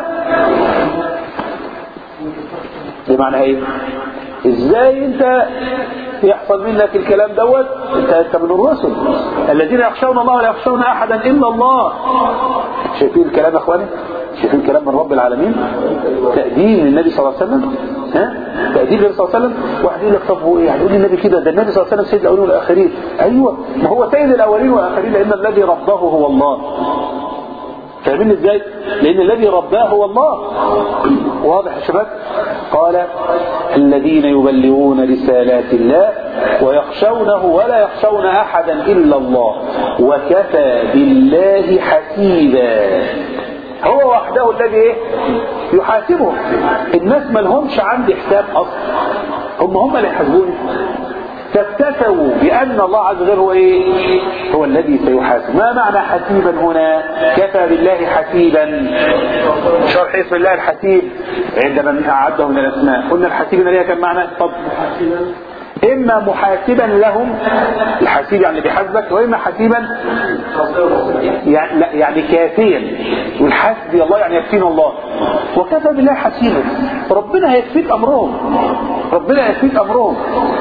دي معنى ايه ازاي انت يحصل منك الكلام دوت انت, انت من الرسل الذين يخشون الله ولا يخشون احدا الا الله شايفين الكلام يا اخواني شايفين الكلام من رب العالمين تأديب للنبي صلى الله عليه وسلم ها تأديب للنبي صلى الله عليه وسلم واحد يقول لك طب هو ايه يعني يقول لي النبي كده ده النبي صلى الله عليه وسلم سيد الاولين والاخرين ايوه ما هو سيد الاولين والاخرين لان الذي رباه هو الله فاهمين ازاي لان الذي رباه هو الله واضح يا شباب قال الذين يبلغون رسالات الله ويخشونه ولا يخشون أحدا إلا الله وكفى بالله حسيبا هو وحده الذي ايه يحاسبهم الناس ما لهمش عندي حساب اصلا هم هم اللي يحاسبوني فاكتفوا بأن الله عز وجل هو إيه؟ هو الذي سيحاسب ما معنى حسيبا هنا كفى بالله حسيبا شرح اسم الله الحسيب عندما أعده من الأسماء قلنا الحسيب هنا ليها كم معنى طب إما محاسبا لهم الحسيب يعني بيحاسبك وإما حسيبا يعني, لا يعني كافيا والحسبي الله يعني يكفينا الله وكفى بالله حسيبا ربنا هيكفيك أمرهم ربنا هيكفيك أمرهم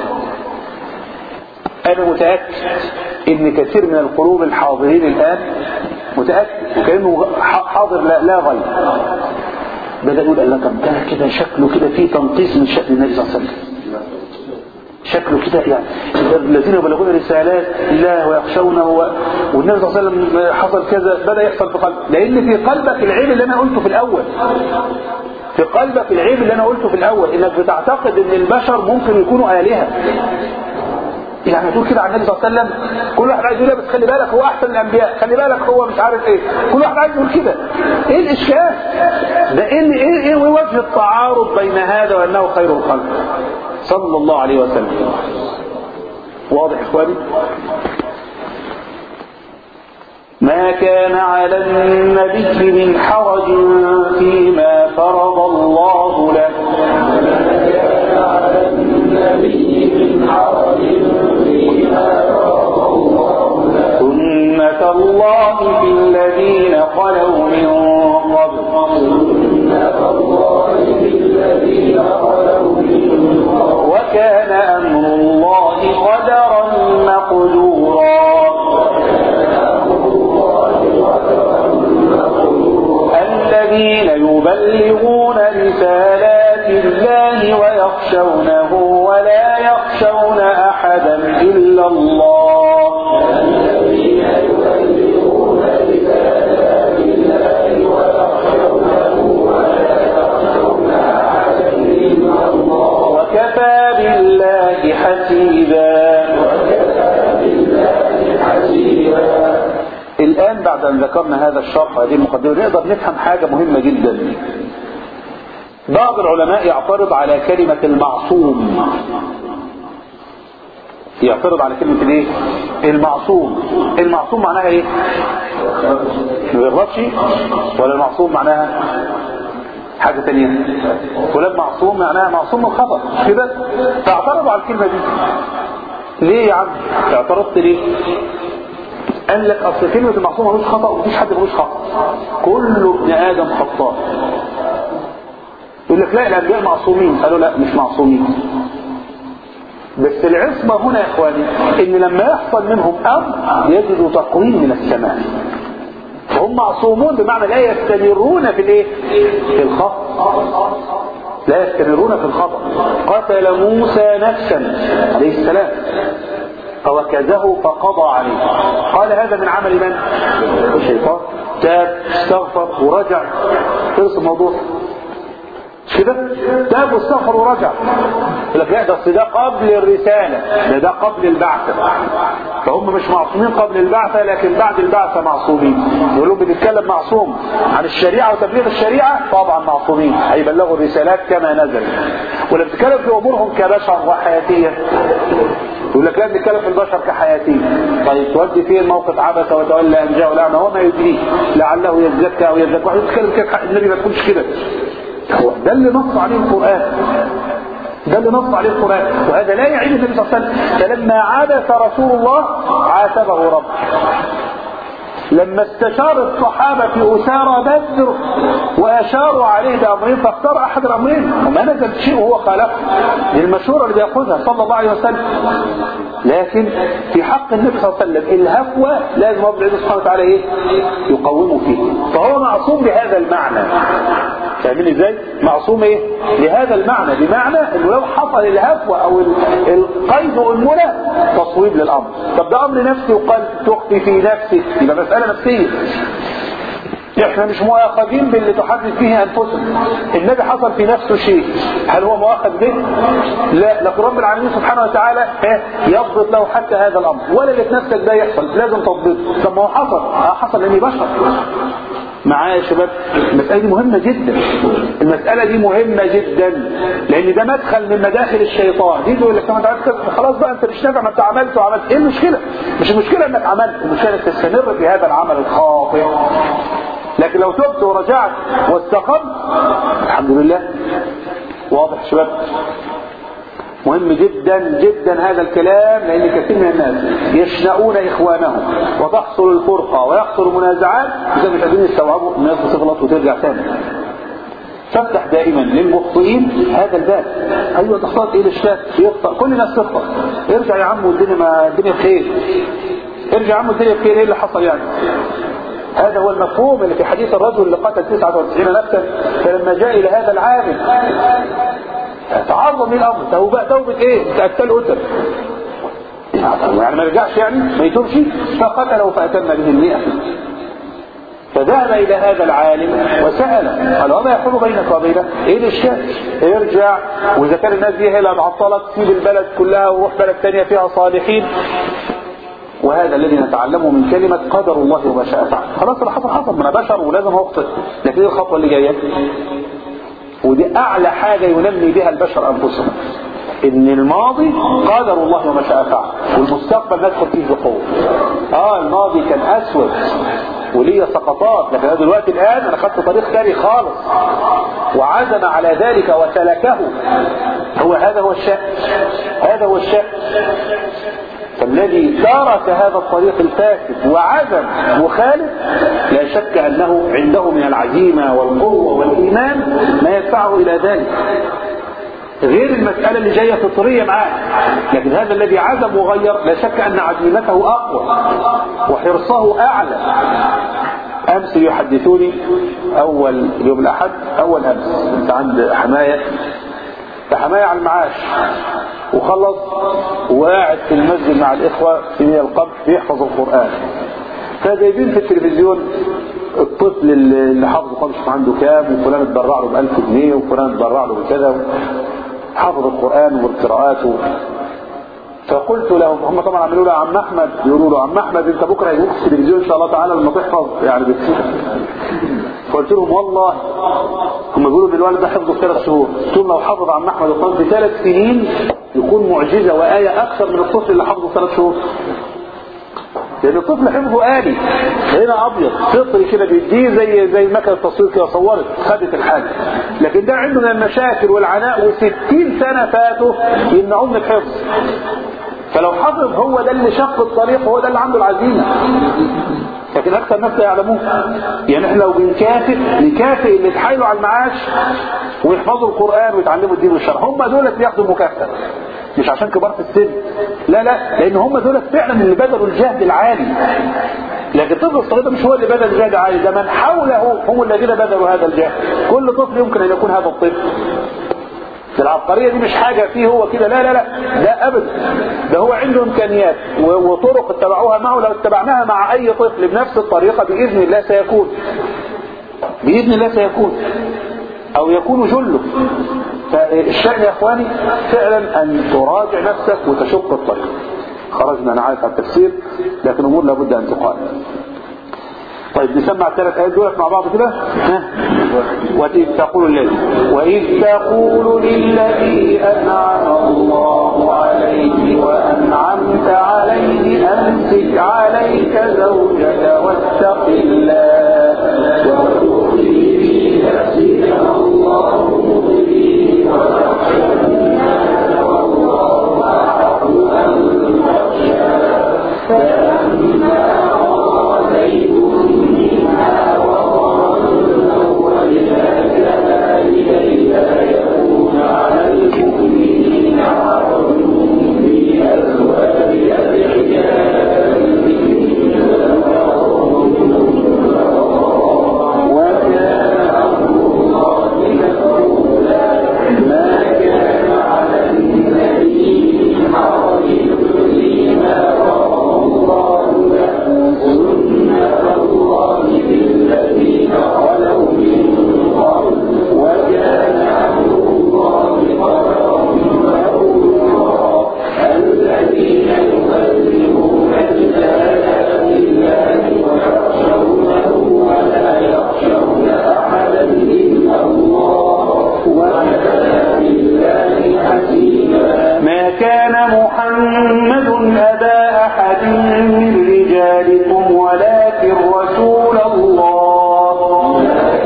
أنا متأكد إن كثير من القلوب الحاضرين الآن متأكد وكأنه حاضر لا, لا غير بدأ يقول الله طب ده كده شكله كده فيه تنقيص من شأن النبي صلى الله عليه وسلم شكله كده يعني الذين يبلغون رسالات الله ويخشونه والنبي صلى الله عليه وسلم حصل كذا بدأ يحصل في قلبك لأن في قلبك العيب اللي أنا قلته في الأول في قلبك العيب اللي أنا قلته في الأول إنك بتعتقد إن البشر ممكن يكونوا آلهة يعني تقول كده عن النبي صلى الله عليه وسلم كل واحد عايز يقول بس خلي بالك هو احسن الانبياء خلي بالك هو مش عارف ايه كل واحد عايز يقول كده ايه الاشكال ده ايه ايه ايه وجه التعارض بين هذا وانه خير الخلق صلى الله عليه وسلم واضح اخواني ما كان على النبي من حرج فيما فرض الله له سنة الله في الذين خلوا من قبل وكان أمر الله قدرا مقدورا الذين يبلغون رسالات الله ويخشونه ولا يخشون أحدا إلا الله وكفى بالله حسيبا الآن بعد أن ذكرنا هذا الشرح هذه المقدمة نقدر نفهم حاجة مهمة جدا بعض العلماء يعترض على كلمة المعصوم يعترض على كلمة الايه المعصوم المعصوم معناها ايه ما بيغلطش ولا المعصوم معناها حاجة تانية فلان معصوم معناها معصوم من الخطأ كده فاعترضوا على الكلمة دي ليه يا عم اعترضت ليه قال لك اصل كلمة المعصوم ملوش خطأ ومفيش حد ملوش خطأ كل ابن ادم خطاء يقول لك لا الانبياء معصومين قالوا لا مش معصومين بس العصمة هنا يا اخواني ان لما يحصل منهم امر يجدوا تقويم من السماء هم معصومون بمعنى لا يستمرون في الايه في الخطأ لا يستمرون في الخطأ قتل موسى نفسا عليه السلام فوكزه فقضى عليه قال هذا من عمل من الشيطان تاب استغفر ورجع خلص الموضوع كده تاب واستغفر ورجع يقول لك لا ده ده قبل الرسالة ده ده قبل البعثة فهم مش معصومين قبل البعثة لكن بعد البعثة معصومين يقولون بنتكلم معصوم عن الشريعة وتبليغ الشريعة طبعا معصومين هيبلغوا الرسالات كما نزل ولما بتتكلم في امورهم كبشر وحياتية يقول لك لا بنتكلم في البشر كحياتي طيب تودي فين موقف عبس وتولى ان جاء الاعمى هو ما يدريه لعله يزكى او يزكى واحد يتكلم كده النبي ما تكونش كده هو ده اللي نص عليه القرآن ده اللي نص عليه القرآن وهذا لا يعيب النبي صلى الله عليه وسلم فلما عبس رسول الله عاتبه ربه لما استشار الصحابة في أسارى بدر وأشاروا عليه بأمرين فاختار أحد الأمرين وما نزل شيء وهو خالفه للمشورة اللي بيأخذها صلى الله عليه وسلم لكن في حق النبي صلى الله عليه وسلم الهفوة لازم رب العزة سبحانه وتعالى إيه يقومه فيه فهو معصوم بهذا المعنى فاهمين ازاي معصوم ايه لهذا المعنى بمعنى انه لو حصل الهفوة او القيد والمنى تصويب للامر طب ده امر نفسي وقال تخفي في نفسك يبقى مسألة نفسية احنا مش مؤاخذين باللي تحدث فيه انفسنا النبي حصل في نفسه شيء هل هو مؤاخذ به لا لكن رب العالمين سبحانه وتعالى إيه؟ يضبط له حتى هذا الامر ولا اللي في نفسك ده يحصل لازم تضبطه طب ما هو حصل اه حصل لاني بشر معايا يا شباب المسألة دي مهمة جدا المسألة دي مهمة جدا لأن ده مدخل من مداخل الشيطان دي يقول لك ما انت خلاص بقى انت مش نافع ما انت عملت وعملت ايه المشكلة؟ مش المشكلة انك عملت المشكلة انك تستمر في هذا العمل الخاطئ لكن لو تبت ورجعت واستقمت الحمد لله واضح يا شباب مهم جدا جدا هذا الكلام لان كثير من الناس يشنؤون اخوانهم وتحصل الفرقه ويحصل المنازعات اذا مش قادرين يستوعبوا الناس تغلط وترجع تاني فافتح دائما للمخطئين هذا الباب ايوه تخطئت ايه للشاف يخطئ كل الناس تخطئ ارجع يا عم والدنيا ما الدنيا بخير ارجع يا عم الدنيا بخير ايه اللي حصل يعني هذا هو المفهوم اللي في حديث الرجل اللي قتل 99 نفسا فلما جاء الى هذا العالم تعرض للامر توبه توبه ايه تاكل قتل يعني ما رجعش يعني ما يتوبش فقتله فاتم به المئة فذهب الى هذا العالم وسال قال وما يحول بينك وبينه ايه الاشكال ارجع واذا كان الناس دي هي اللي هتعطلك سيب البلد كلها وروح بلد ثانيه فيها صالحين وهذا الذي نتعلمه من كلمة قدر الله وما شاء فعل خلاص اللي حصل حصل ما انا بشر ولازم اخطئ لكن ايه الخطوة اللي جاية ودي اعلى حاجة ينمي بها البشر انفسهم ان الماضي قدر الله وما شاء فعل والمستقبل ندخل فيه بقوة اه الماضي كان اسود ولي سقطات لكن انا دلوقتي الان انا خدت طريق ثاني خالص وعزم على ذلك وسلكه هو هذا هو الشأن هذا هو الشأن فالذي ترك هذا الطريق الفاسد وعزم مخالف لا شك انه عنده من العزيمه والقوه والايمان ما يدفعه الى ذلك غير المسألة اللي جاية فطرية معاه لكن هذا الذي عزم وغير لا شك أن عزيمته أقوى وحرصه أعلى أمس يحدثوني أول يوم الأحد أول أمس كنت عند حماية فحماية على المعاش وخلص وقاعد في المسجد مع الإخوة في القبر بيحفظ القرآن فجايبين في التلفزيون الطفل اللي حافظ خالص عنده كام وفلان اتبرع له ب 1000 جنيه وفلان اتبرع له بكذا حافظ القرآن والقراءات فقلت لهم هم طبعا عملوا له عم احمد يقولوا له عم احمد انت بكره هيجيك في التلفزيون ان شاء الله تعالى لما تحفظ يعني بكثير فقلت لهم والله هم بيقولوا ان الولد ده حفظه في ثلاث شهور قلت لهم لو حفظ عم احمد القرآن في ثلاث سنين يكون معجزه وايه اكثر من الطفل اللي حفظه في ثلاث شهور لان الطفل حفظه آلي هنا ابيض فطري كده بيديه زي زي مكنه التصوير كده صورت خدت الحاجه لكن ده عنده من المشاكل والعناء و60 سنه فاتوا يمنعوه من الحفظ فلو حفظ هو ده اللي شق الطريق هو ده اللي عنده العزيمه لكن اكثر الناس لا يعلمون يعني احنا لو بنكافئ نكافئ اللي اتحايلوا على المعاش ويحفظوا القران ويتعلموا الدين والشرع هم دول اللي بياخدوا مكافاه مش عشان كبار في السن لا لا لان هم دول فعلا اللي بذلوا الجهد العالي لكن الطفل الصغير مش هو اللي بذل الجهد العالي ده من حوله هم الذين بذلوا هذا الجهد كل طفل يمكن ان يكون هذا الطفل العبقرية دي مش حاجة فيه هو كده لا لا لا لا أبدا ده هو عنده إمكانيات وطرق اتبعوها معه لو اتبعناها مع أي طفل بنفس الطريقة بإذن الله سيكون بإذن الله سيكون أو يكون جله فالشأن يا إخواني فعلا أن تراجع نفسك وتشق الطريق خرجنا أنا عارف على التفسير لكن أمور لابد أن تقال طيب نسمع الثلاث آيات دول مع بعض كده ها وإذ تقول للذي وإذ تقول للذي أنعم الله عليه وأنعمت عليه أمسك عليك زوجك واتق الله وتخفي في نفسك الله مبديه وتخشى الناس والله أحق أن تخشى فلما قضى زيد منها وطرا زوجناك ذلك لا يكون على المؤمنين حرج محمد أبا أحد من رجالكم ولكن رسول الله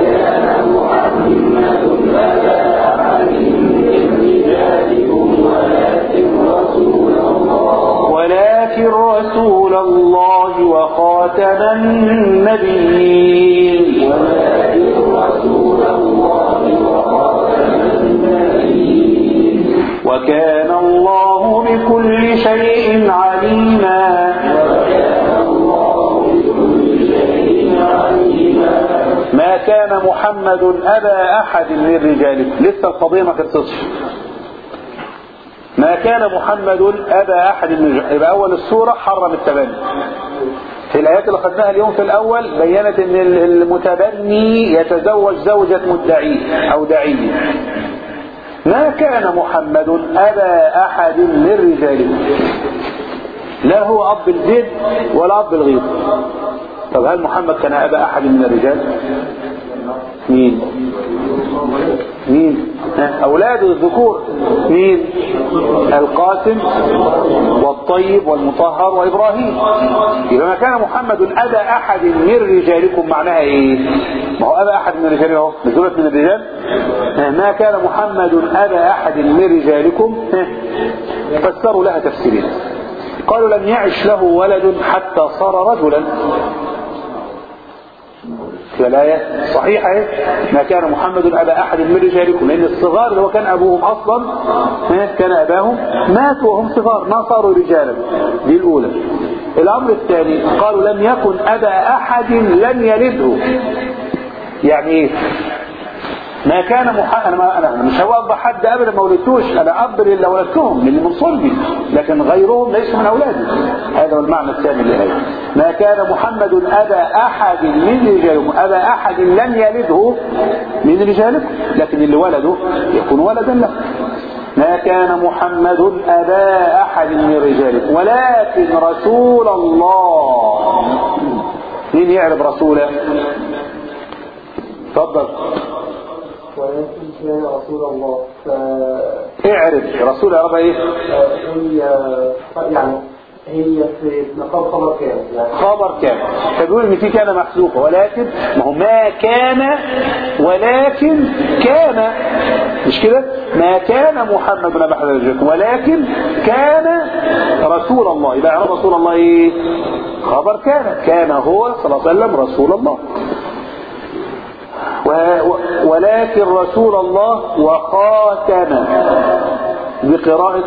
ولكن رسول الله وخاتم النبيين وكان الله بكل شيء عليما ما كان محمد أبا أحد من رجالكم لسه القضية ما خلصتش ما كان محمد أبا أحد من رجالكم يبقى أول السورة حرم التبني في الآيات اللي خدناها اليوم في الأول بينت أن المتبني يتزوج زوجة مدعي أو دعي ما كان محمد أبا أحد من رجالكم لا هو أب البيت ولا أب الغيط طب هل محمد كان أبا أحد من الرجال مين مين ها؟ أولاده الذكور مين القاسم والطيب والمطهر وإبراهيم يبقى ما كان محمد أبا أحد من رجالكم معناها إيه ما هو أبا أحد من الرجال اهو نزلت من الرجال ها، ما كان محمد أبا أحد من رجالكم ها، فسروا لها تفسيرين قالوا لم يعش له ولد حتى صار رجلا في الآية صحيحة اهي ما كان محمد أبا أحد من رجالكم لأن الصغار اللي هو كان أبوهم أصلا ها، كان أباهم ماتوا وهم صغار ما صاروا رجالا دي الأولى الأمر الثاني قالوا لم يكن أبا أحد لم يلده يعني إيه ما كان محمد انا, ما أنا مش هوضح حد ابدا ما ولدتوش انا اب للي ولدتهم للي من صلبي لكن غيرهم ليسوا من اولادي هذا هو المعنى الثاني لهذا ما كان محمد ابا احد من رجالكم ابا احد لم يلده من رجالكم لكن اللي ولده يكون ولدا له ما كان محمد ابا احد من رجالكم ولكن رسول الله مين يعرف رسوله تفضل ولكن كان رسول الله ف اعرف رسول يا رب ايه هي يعني هي في مقام خبر كامل يعني خبر كان فبيقول ان في كان محذوفه ولكن ما هو ما كان ولكن كان مش كده ما كان محمد بن احد رجلكم ولكن كان رسول الله يبقى يعني رسول الله ايه خبر كان كان هو صلى الله عليه وسلم رسول الله و... و- ولكن رسول الله وخاتم بقراءة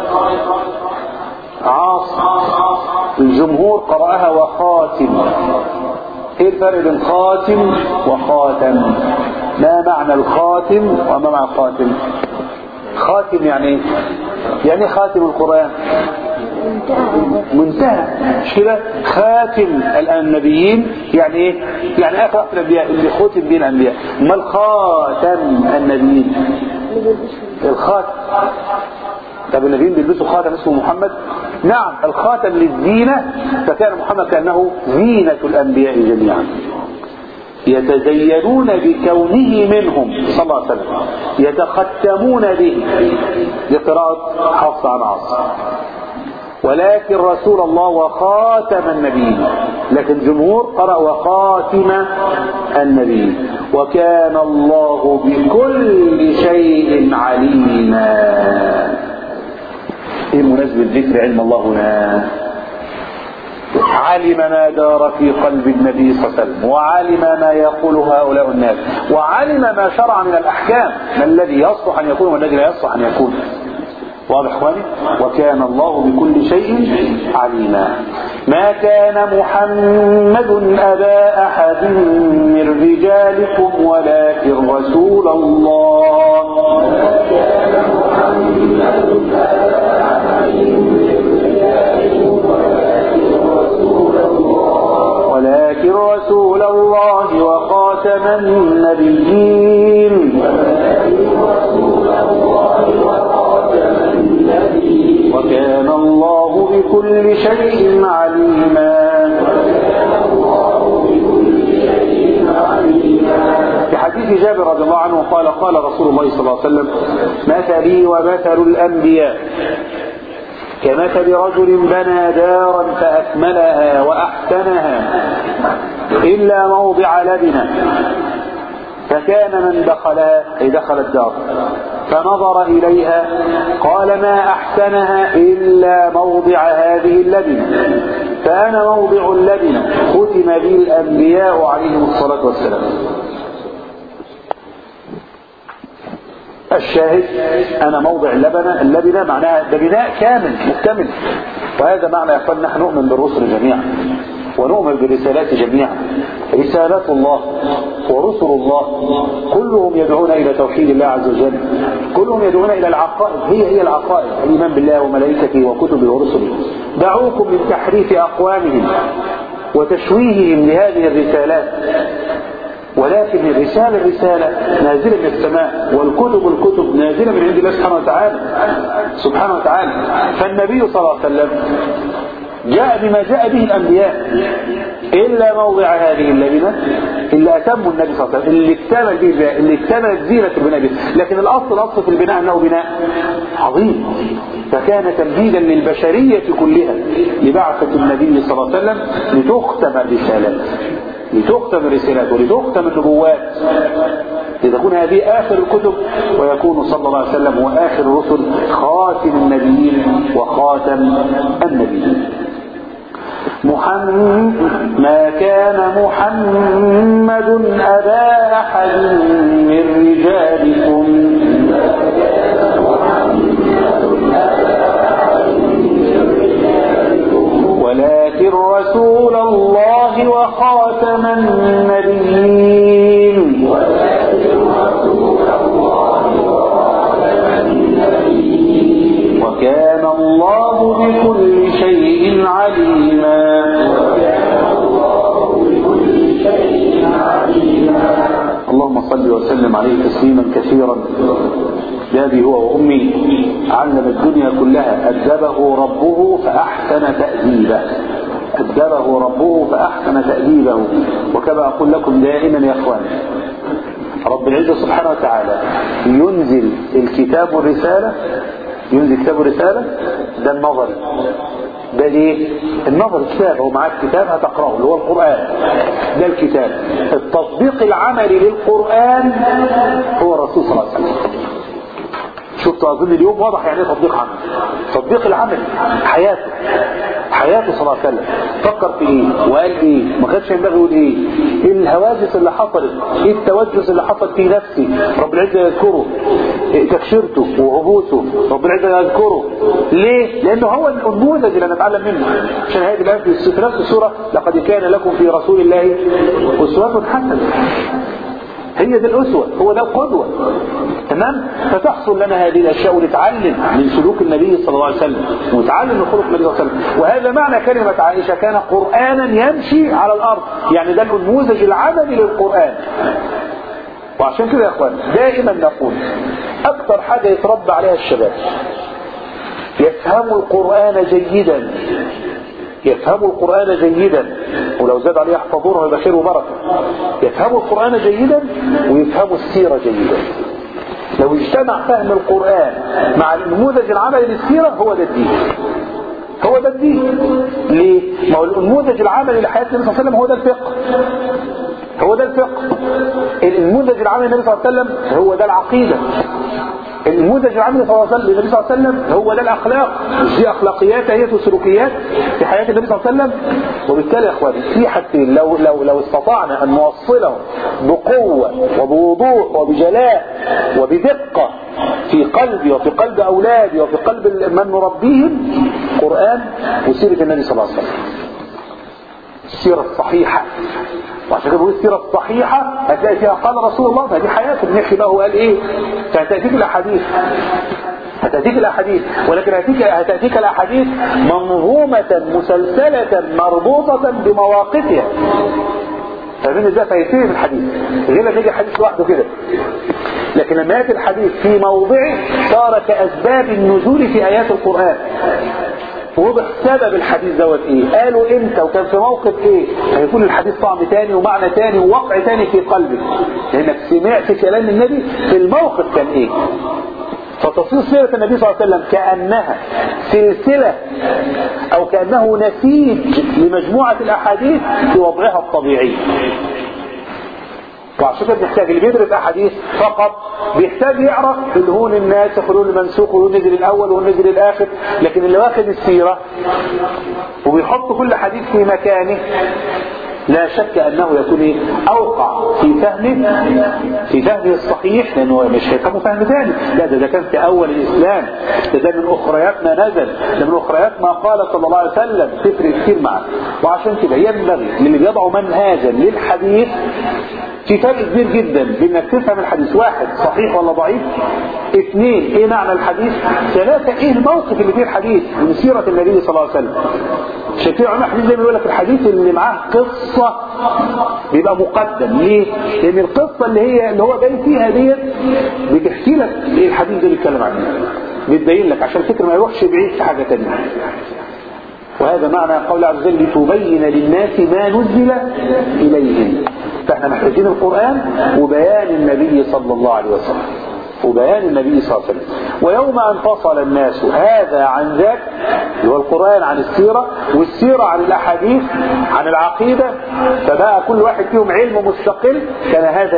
عاصم الجمهور قرأها وخاتم ايه الفرق بين خاتم وخاتم ما معنى الخاتم وما معنى الخاتم خاتم يعني ايه يعني إيه خاتم القرآن منتهى مش كده خاتم النبيين يعني ايه يعني اخر الانبياء اللي ختم به الانبياء ما الخاتم النبيين الخاتم طب النبيين بيلبسوا خاتم اسمه محمد نعم الخاتم للزينة فكان محمد كأنه زينة الأنبياء جميعا يتزينون بكونه منهم صلى الله عليه وسلم يتختمون به بقراءة حفص عن عاصم ولكن رسول الله وخاتم النبيين لكن جمهور قرأ وخاتم النبيين وكان الله بكل شيء عليما ايه مناسبة ذكر علم الله هنا علم ما دار في قلب النبي صلى الله عليه وسلم وعلم ما يقول هؤلاء الناس وعلم ما شرع من الأحكام ما الذي يصلح أن يكون والذي لا يصلح أن يكون واضح اخواني وكان الله بكل شيء عليما ما كان محمد ابا احد من رجالكم ولكن رسول الله ولكن رسول الله وخاتم النبيين وكان الله بكل شيء عليما في حديث جابر رضي الله عنه قال قال رسول الله صلى الله عليه وسلم مثلي ومثل الأنبياء كمثل رجل بنى دارا فأكملها وأحسنها إلا موضع لبنة فكان من دخلها أي دخل الدار فنظر إليها قال ما أحسنها إلا موضع هذه اللبنة فأنا موضع اللبنة ختم بي الأنبياء عليهم الصلاة والسلام الشاهد أنا موضع اللبنة اللبنة معناها ده بناء كامل مكتمل وهذا معنى يقول نحن نؤمن بالرسل جميعا ونؤمن بالرسالات جميعا رسالات الله ورسل الله كلهم يدعون إلى توحيد الله عز وجل كلهم يدعون إلى العقائد هي هي العقائد الإيمان بالله وملائكته وكتبه ورسله دعوكم من تحريف أقوامهم وتشويههم لهذه الرسالات ولكن الرسالة الرسالة نازلة من السماء والكتب الكتب نازلة من عند الله سبحانه وتعالى سبحانه وتعالى فالنبي صلى الله عليه وسلم جاء بما جاء به الأنبياء إلا موضع هذه اللبنة اللي أتموا النبي صلى الله عليه وسلم اللي اكتمل به اللي اكتملت زينة البناء به لكن الأصل الأصل في البناء أنه بناء عظيم فكان تمهيدا للبشرية كلها لبعثة النبي صلى الله عليه وسلم لتختم الرسالات لتختم الرسالات ولتختم النبوات لتكون هذه آخر الكتب ويكون صلى الله عليه وسلم هو آخر الرسل خاتم النبيين وخاتم النبيين محمد ما كان محمد أبا أحد من رجالكم ولكن رسول الله وخاتم النبيين وكان الله بكل شيء عليما اللهم صل وسلم عليه تسليما كثيرا بأبي هو وأمي علم الدنيا كلها أدبه ربه فأحسن تأديبه أدبه ربه فأحسن تأديبه وكما أقول لكم دائما يا أخوان رب العزة سبحانه وتعالى ينزل الكتاب والرسالة ينزل كتاب الرسالة ده النظري ده ايه النظر كتاب هو معاك كتاب هتقراه اللي هو القرآن ده الكتاب التطبيق العملي للقرآن هو الرسول صلى الله عليه وسلم شفت اظن اليوم واضح يعني ايه تطبيق عملي تطبيق العمل حياته حياته صلى الله عليه وسلم فكر في ايه وقال ايه ما كانش ينبغي يقول ايه ايه الهواجس اللي حصلت ايه التوجس اللي حصل في نفسي رب العزه يذكره إيه تكشيرته وعبوسه رب العزه يذكره ليه لانه هو النموذج اللي نتعلم منه عشان هذه الايه في نفس السوره لقد كان لكم في رسول الله اسوه حسنه هي دي الأسوة هو ده القدوة تمام فتحصل لنا هذه الأشياء ونتعلم من سلوك النبي صلى الله عليه وسلم ونتعلم من خلق النبي صلى الله عليه وسلم وهذا معنى كلمة عائشة كان قرآنا يمشي على الأرض يعني ده النموذج العملي للقرآن وعشان كده يا اخوان دائما نقول اكثر حاجة يتربى عليها الشباب يفهموا القرآن جيدا يفهموا القرآن جيدا ولو زاد عليه يحفظونه يبقى خير وبركة يفهموا القرآن جيدا ويفهموا السيرة جيدا لو اجتمع فهم القرآن مع النموذج العملي للسيرة هو ده الدين هو ده الدين ليه؟ ما هو النموذج العملي لحياة النبي صلى الله عليه وسلم هو ده الفقه هو ده الفقه النموذج العملي للنبي صلى الله عليه وسلم هو ده العقيدة النموذج العملي صلى الله عليه وسلم للنبي صلى الله عليه وسلم هو ده الاخلاق مش دي اخلاقيات هي وسلوكيات في حياه النبي صلى الله عليه وسلم وبالتالي يا اخواني في حاجتين لو لو لو استطعنا ان نوصلهم بقوه وبوضوح وبجلاء وبدقه في قلبي وفي قلب اولادي وفي قلب من نربيهم قران وسيره النبي صلى الله عليه وسلم السيره الصحيحه وعشان كده بقول السيرة الصحيحة هتلاقي فيها قال رسول الله فدي حياته بنحكي بقى هو قال ايه فهتأتيك الأحاديث هتأتيك الأحاديث ولكن هتأتيك, هتأتيك الأحاديث منظومة مسلسلة مربوطة بمواقفها فاهمين ازاي فيصير في الحديث غير لما يجي الحديث لوحده كده لكن لما ياتي الحديث في موضعه صار كأسباب النزول في آيات القرآن وضح سبب الحديث دوت ايه قالوا امتى وكان في موقف ايه هيكون الحديث طعم تاني ومعنى تاني ووقع تاني في قلبك لانك سمعت كلام النبي في الموقف كان ايه فتصير سيرة النبي صلى الله عليه وسلم كأنها سلسلة أو كأنه نسيج لمجموعة الأحاديث في وضعها الطبيعي وعشان كده بنحتاج اللي بيدرس احاديث فقط بيحتاج يعرف الهون الناس يقولون المنسوخ وهون نزل الاول وهون نزل الاخر لكن اللي واخد السيره وبيحط كل حديث في مكانه لا شك انه يكون إيه؟ اوقع في فهمه في فهمه الصحيح لانه مش هيفهمه فهم ثاني لا ده ده كان في اول الاسلام ده ده من اخريات ما نزل ده من اخريات ما قال صلى الله عليه وسلم تفرق كتير معه وعشان كده ينبغي للي بيضعوا منهاجا للحديث في فرق كبير جدا بين انك تفهم الحديث واحد صحيح ولا ضعيف اثنين ايه معنى الحديث ثلاثة ايه الموقف اللي فيه الحديث من سيرة النبي صلى الله عليه وسلم عشان كده علماء الحديث دايما يقول لك الحديث اللي معاه قصة بيبقى مقدم ليه؟ لان القصة اللي هي اللي هو جاي فيها ديت بتحكي لك ايه الحديث ده بيتكلم عنه بتبين لك عشان الفكر ما يروحش بعيد في حاجة تانية وهذا معنى قول عز وجل لتبين للناس ما نزل إليهم فاحنا محتاجين القرآن وبيان النبي صلى الله عليه وسلم وبيان النبي صلى الله عليه وسلم ويوم أن فصل الناس هذا عن ذاك اللي هو القرآن عن السيرة والسيرة عن الأحاديث عن العقيدة فبقى كل واحد فيهم علم مستقل كان هذا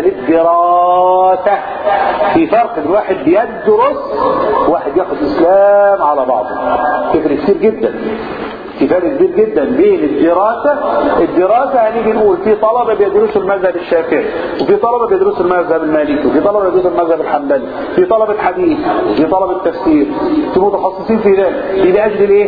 للدراسة في فرق ان واحد بيدرس واحد ياخد إسلام على بعضه تفرق كتير جدا في فرق كبير جدا بين الدراسة الدراسة هنيجي نقول في طلبة بيدرسوا المذهب الشافعي وفي طلبة بيدرسوا المذهب المالكي وفي طلبة بيدرسوا المذهب الحنبلي في طلبة حديث وفي طلبة تفسير في متخصصين في ذلك دي لأجل الايه؟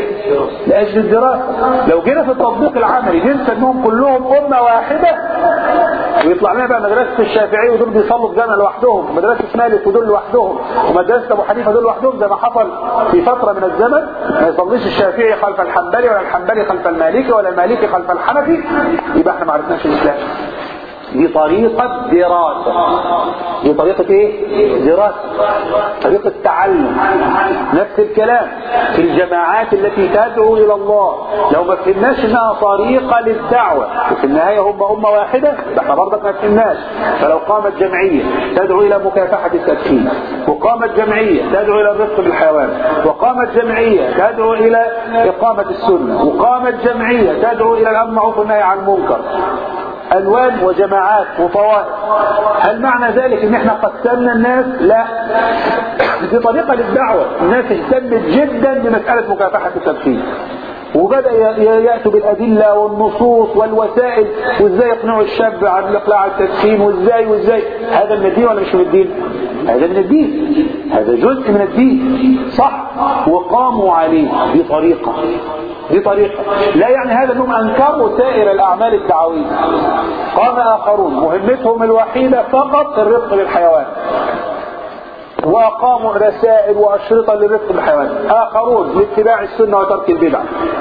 لأجل الدراسة لو جينا في التطبيق العملي ننسى انهم كلهم أمة واحدة ويطلع لنا بقى مدرسة الشافعي ودول بيصلوا في جامع لوحدهم ومدرسة مالك ودول لوحدهم ومدرسة أبو حنيفة دول لوحدهم زي ما حصل في فترة من الزمن ما يصليش الشافعي خلف الحنبلي ولا الحنبلي خلف المالكي ولا المالكي خلف الحنفي يبقى احنا ما عرفناش الإسلام دي طريقة دراسة دي طريقة ايه دراسة طريقة تعلم نفس الكلام في الجماعات التي تدعو الى الله لو ما فهمناش انها طريقة للدعوة وفي النهاية هم أمة واحدة احنا برضك ما فهمناش فلو قامت جمعية تدعو الى مكافحة التدخين وقامت جمعية تدعو الى الرفق بالحيوان وقامت جمعية تدعو الى اقامة السنة وقامت جمعية تدعو الى الامر معروف والنهي عن المنكر ألوان وجماعات وطوائف هل معنى ذلك ان احنا قسمنا الناس لا دي طريقة للدعوة الناس اهتمت جدا بمسألة مكافحة التدخين وبدأ يأتوا بالأدلة والنصوص والوسائل وازاي يقنعوا الشاب عن الإقلاع التدخين وازاي وازاي هذا من الدين ولا مش من الدين هذا من الدين هذا جزء من الدين صح وقاموا عليه بطريقة دي طريقة لا يعني هذا انهم انكروا سائر الاعمال الدعوية قام اخرون مهمتهم الوحيدة فقط الرفق بالحيوان واقاموا رسائل واشرطة للرفق بالحيوان اخرون لاتباع السنة وترك البدع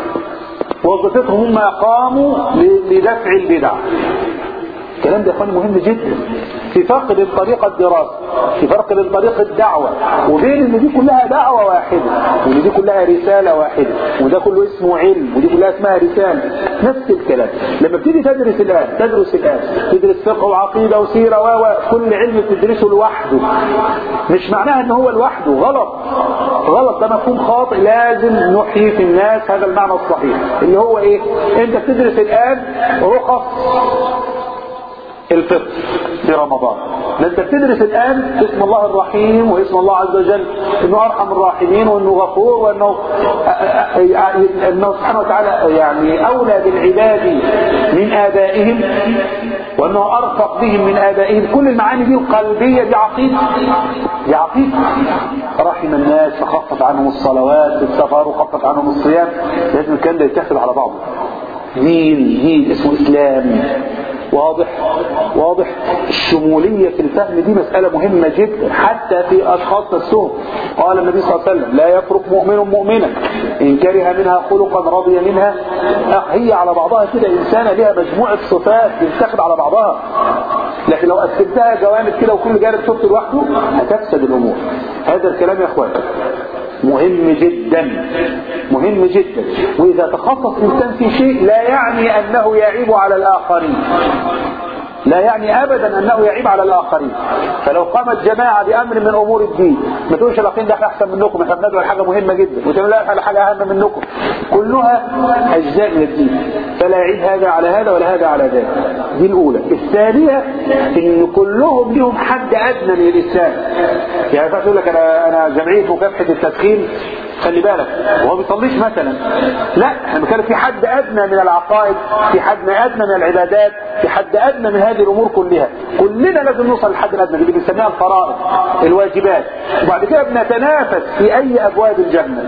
وظيفتهم هم قاموا لدفع البدع الكلام ده يا اخواني مهم جدا في فرق بين طريقة الدراسة في فرق بين طريقة الدعوة وبين ان دي كلها دعوة واحدة وان دي كلها رسالة واحدة وده كله اسمه علم ودي كلها اسمها رسالة نفس الكلام لما بتيجي تدرس الآن تدرس الآن تدرس فقه وعقيدة وسيرة و كل علم بتدرسه لوحده مش معناها ان هو لوحده غلط غلط ده مفهوم خاطئ لازم نحيي في الناس هذا المعنى الصحيح اللي هو ايه انت بتدرس الآن رخص الفطر في رمضان ده انت بتدرس الان اسم الله الرحيم واسم الله عز وجل انه ارحم الراحمين وانه غفور وانه انه سبحانه وتعالى يعني اولى بالعباد من ابائهم وانه ارفق بهم من ابائهم كل المعاني دي القلبيه دي عقيده دي عقيده رحم الناس فخفف عنهم الصلوات السفر وخفف عنهم الصيام لازم الكلام ده يتاخد على بعضه دين دين اسمه اسلام واضح واضح الشمولية في الفهم دي مسألة مهمة جدا حتى في أشخاص نفسهم قال النبي صلى الله عليه وسلم لا يفرق مؤمن مؤمنا إن كره منها خلقا رضي منها هي على بعضها كده إنسانة لها مجموعة صفات بتتاخد على بعضها لكن لو قسمتها جوانب كده وكل جانب شفت لوحده هتفسد الأمور هذا الكلام يا اخوان مهم جدا مهم جدا وإذا تخصص إنسان في شيء لا يعني أنه يعيب على الآخرين لا يعني ابدا انه يعيب على الاخرين فلو قامت جماعه بامر من امور الدين ما تقولش الاخرين ده احنا احسن منكم احنا بندعو لحاجه مهمه جدا وتقول لا احنا حاجه اهم منكم كلها اجزاء من الدين فلا يعيب هذا على هذا ولا هذا على ذاك دي الاولى الثانيه ان كلهم لهم حد ادنى من الاسلام يعني ينفعش يقول لك انا انا جمعيه مكافحه التدخين خلي بالك وهو بيصليش مثلا لا احنا بنتكلم في حد ادنى من العقائد في حد ادنى من العبادات في حد ادنى من هذه الامور كلها كلنا لازم نوصل للحد الادنى اللي بنسميها الفرائض الواجبات وبعد كده بنتنافس في اي ابواب الجنه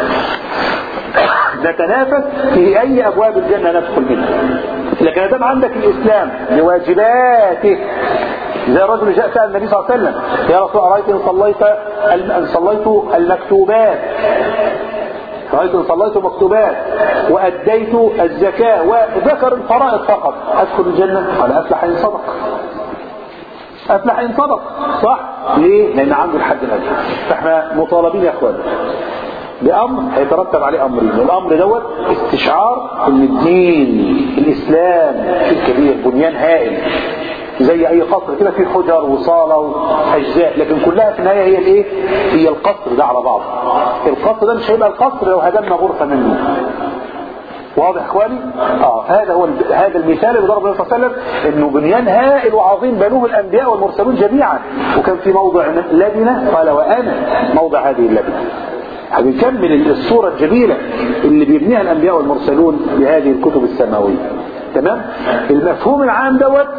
نتنافس في اي ابواب الجنه ندخل منها لكن ما دام عندك الاسلام بواجباته زي الرجل جاء سأل النبي صلى الله عليه وسلم يا رسول الله أرأيت إن صليت إن صليت المكتوبات رأيت إن صليت مكتوبات وأديت الزكاة وذكر الفرائض فقط أدخل الجنة قال أفلح إن صدق أفلح إن صدق صح ليه؟ لأن عنده الحد الأدنى فإحنا مطالبين يا أخوان بأمر هيترتب عليه أمرين الأمر دوت استشعار أن الدين الإسلام شيء كبير بنيان هائل زي اي قصر كده فيه حجر وصالة واجزاء لكن كلها في النهاية هي الايه هي القصر ده على بعض القصر ده مش هيبقى القصر لو هدمنا غرفة منه واضح اخواني اه هذا هو هذا المثال اللي ضرب النبي صلى الله عليه وسلم انه بنيان هائل وعظيم بنوه الانبياء والمرسلون جميعا وكان في موضع لبنه قال وانا موضع هذه اللبنه هنكمل الصورة الجميلة اللي بيبنيها الأنبياء والمرسلون بهذه الكتب السماوية تمام المفهوم العام دوت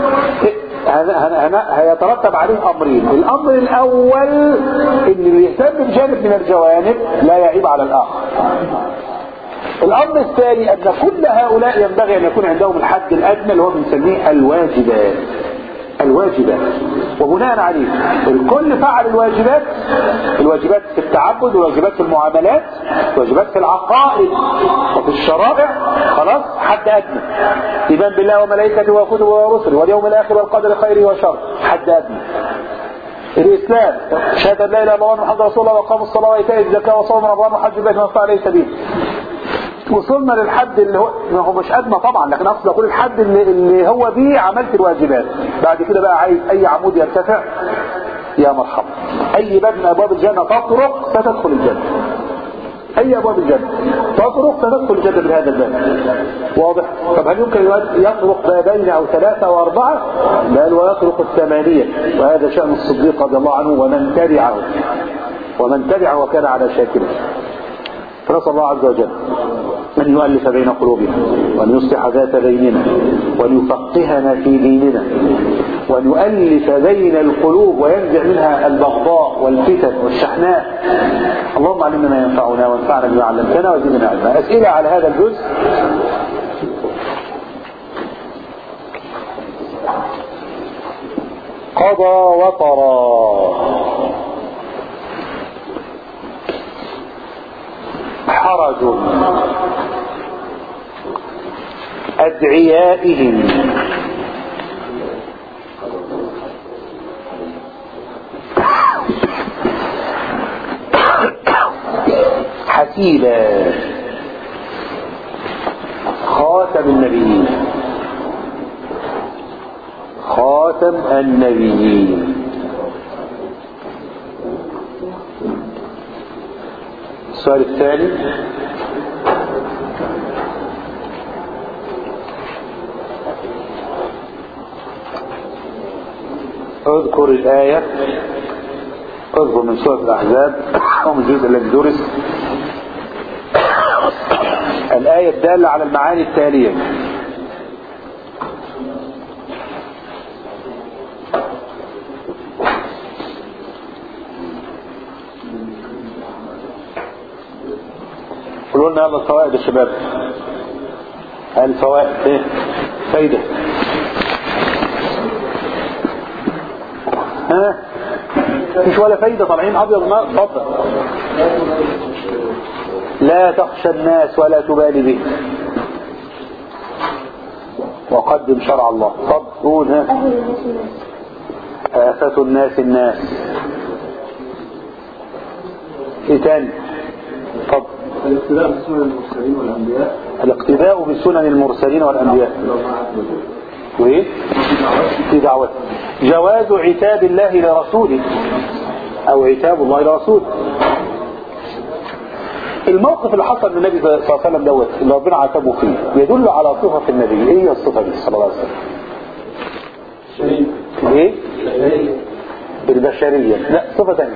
هيترتب عليه امرين الامر الاول ان اللي يهتم بجانب من الجوانب لا يعيب على الاخر الامر الثاني ان كل هؤلاء ينبغي ان يكون عندهم الحد الادنى اللي هو بنسميه الواجبات الواجبات وبناء عليه الكل فعل الواجبات الواجبات في التعبد والواجبات في المعاملات الواجبات في العقائد وفي الشرائع خلاص حد ادنى ايمان بالله وملائكته وكتبه ورسله واليوم الاخر والقدر خيره وشره حد ادنى الاسلام شهاده لا اله الا الله محمد رسول الله وقام الصلاه وايتاء الزكاه وصوم رمضان وحج البيت ما عليه سبيل وصلنا للحد اللي هو ما هو مش ادنى طبعا لكن اقصد اقول الحد اللي, اللي هو بيه عملت الواجبات بعد كده بقى عايز اي عمود يرتفع يا مرحبا اي باب من ابواب الجنه تطرق ستدخل الجنه اي ابواب الجنه تطرق ستدخل الجنه بهذا الباب واضح طب هل يمكن يطرق بابين او ثلاثه واربعه بل ويطرق الثمانيه وهذا شان الصديق رضي الله عنه ومن تبعه ومن تبعه وكان على شاكله فنسأل الله عز وجل أن يؤلف بين قلوبنا وأن يصلح ذات بيننا وأن يفقهنا في ديننا وأن يؤلف بين القلوب وينزع منها البغضاء والفتن والشحناء اللهم علمنا ما ينفعنا وانفعنا بما علمتنا وزدنا علما أسئلة على هذا الجزء قضى وطرى حرج أدعيائهم حسيبا خاتم النبيين خاتم النبيين السؤال الثاني اذكر الآية اذكر من سورة الأحزاب أو من الجزء الذي درس الآية الدالة على المعاني التالية قولوا لنا يلا الفوائد يا شباب الفوائد ايه فايدة ها مش ولا فايدة طالعين ابيض ما اتفضل لا تخشى الناس ولا تبالي به وقدم شرع الله طب قول ها آفة الناس الناس ايه تاني طب الاقتداء بسنن المرسلين والانبياء الاقتداء بسنن المرسلين والانبياء وايه في دعوته جواز عتاب الله لرسوله او عتاب الله لرسوله الموقف اللي حصل للنبي صلى الله عليه وسلم دوت اللي ربنا عاتبه فيه يدل على صفة النبي ايه هي الصفة دي صلى الله عليه وسلم ايه البشرية لا صفة ثانية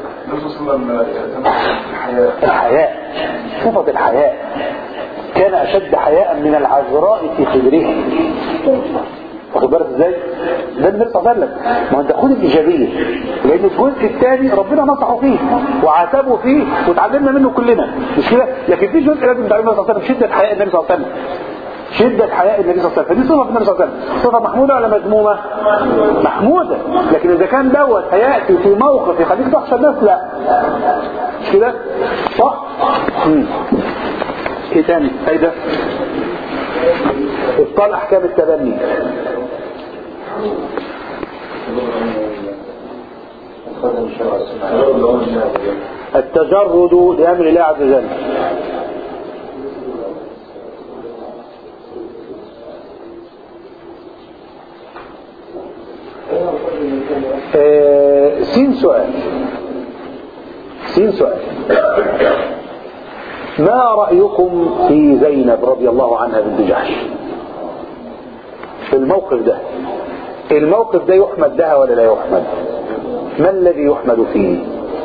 الحياء صفة الحياء كان أشد حياء من العذراء في خدره واخد بالك ازاي؟ ده النبي صلى الله عليه وسلم ما انت خد الايجابيه لان الجزء الثاني ربنا نصحه فيه وعاتبه فيه وتعلمنا منه كلنا مش كده؟ لكن في جزء لازم نتعلمه صلى الله عليه وسلم شده حياء النبي صلى الله عليه وسلم شدة حياء النبي صلى الله عليه وسلم فدي صفة في النبي صلى الله عليه وسلم صفة محمودة ولا مذمومة محمودة لكن إذا كان دوت هيأتي في موقف يخليك تخشى الناس لا مش كده صح مم. ايه تاني فايدة ابطال احكام التبني التجرد لامر الله عز وجل آه، سين سؤال سين سؤال ما رأيكم في زينب رضي الله عنها بنت جحش في الموقف ده الموقف ده يحمد لها ولا لا يحمد ما الذي يحمد فيه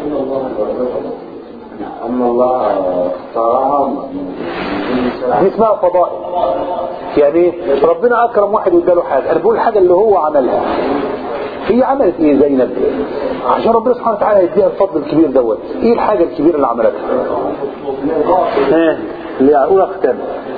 أن الله اختارها دي اسمها فضائل يعني إيه؟ ربنا اكرم واحد واداله حاجه انا بقول الحاجه اللي هو عملها هي عملت ايه زينب عشان ربنا سبحانه وتعالى يديها الفضل الكبير دوت ايه الحاجه الكبيره اللي عملتها ها اللي اقول اختم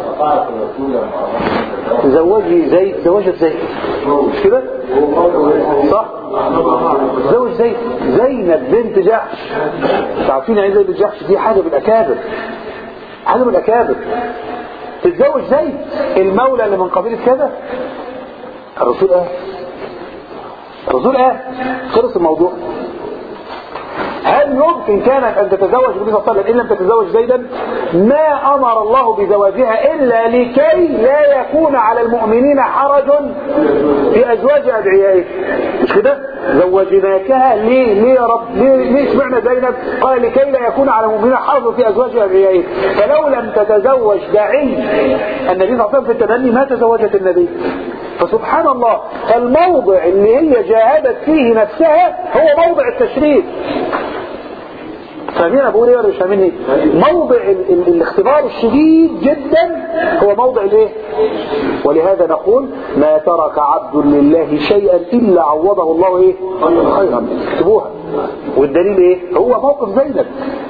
زوجي زيد زوجت زيد مش كده صح زوج زيد زينب بنت جحش تعرفين يعني زيد بنت جحش دي حاجه من الاكابر حاجه من الاكابر تتزوج زيد المولى اللي من قبيله كذا الرسول قال الرسول قال خلص الموضوع هل يمكن كانت ان تتزوج النبي صلى الله عليه وسلم ان لم تتزوج زيدا ما امر الله بزواجها الا لكي لا يكون على المؤمنين حرج في ازواج ادعيائهم مش كده زوجناكها ليه ليه يا رب ليه ليه اشمعنى زينب قال لكي لا يكون على المؤمنين حرج في ازواج ادعيائهم فلو لم تتزوج داعي النبي صلى الله عليه وسلم في التبني ما تزوجت النبي فسبحان الله الموضع اللي هي جاهدت فيه نفسها هو موضع التشريف فاهمين بقول ايه ولا مش فاهمين ايه موضع ال ال الاختبار الشديد جدا هو موضع الايه ولهذا نقول ما ترك عبد لله شيئا الا عوضه الله ايه خيرا اكتبوها والدليل ايه هو موقف زينب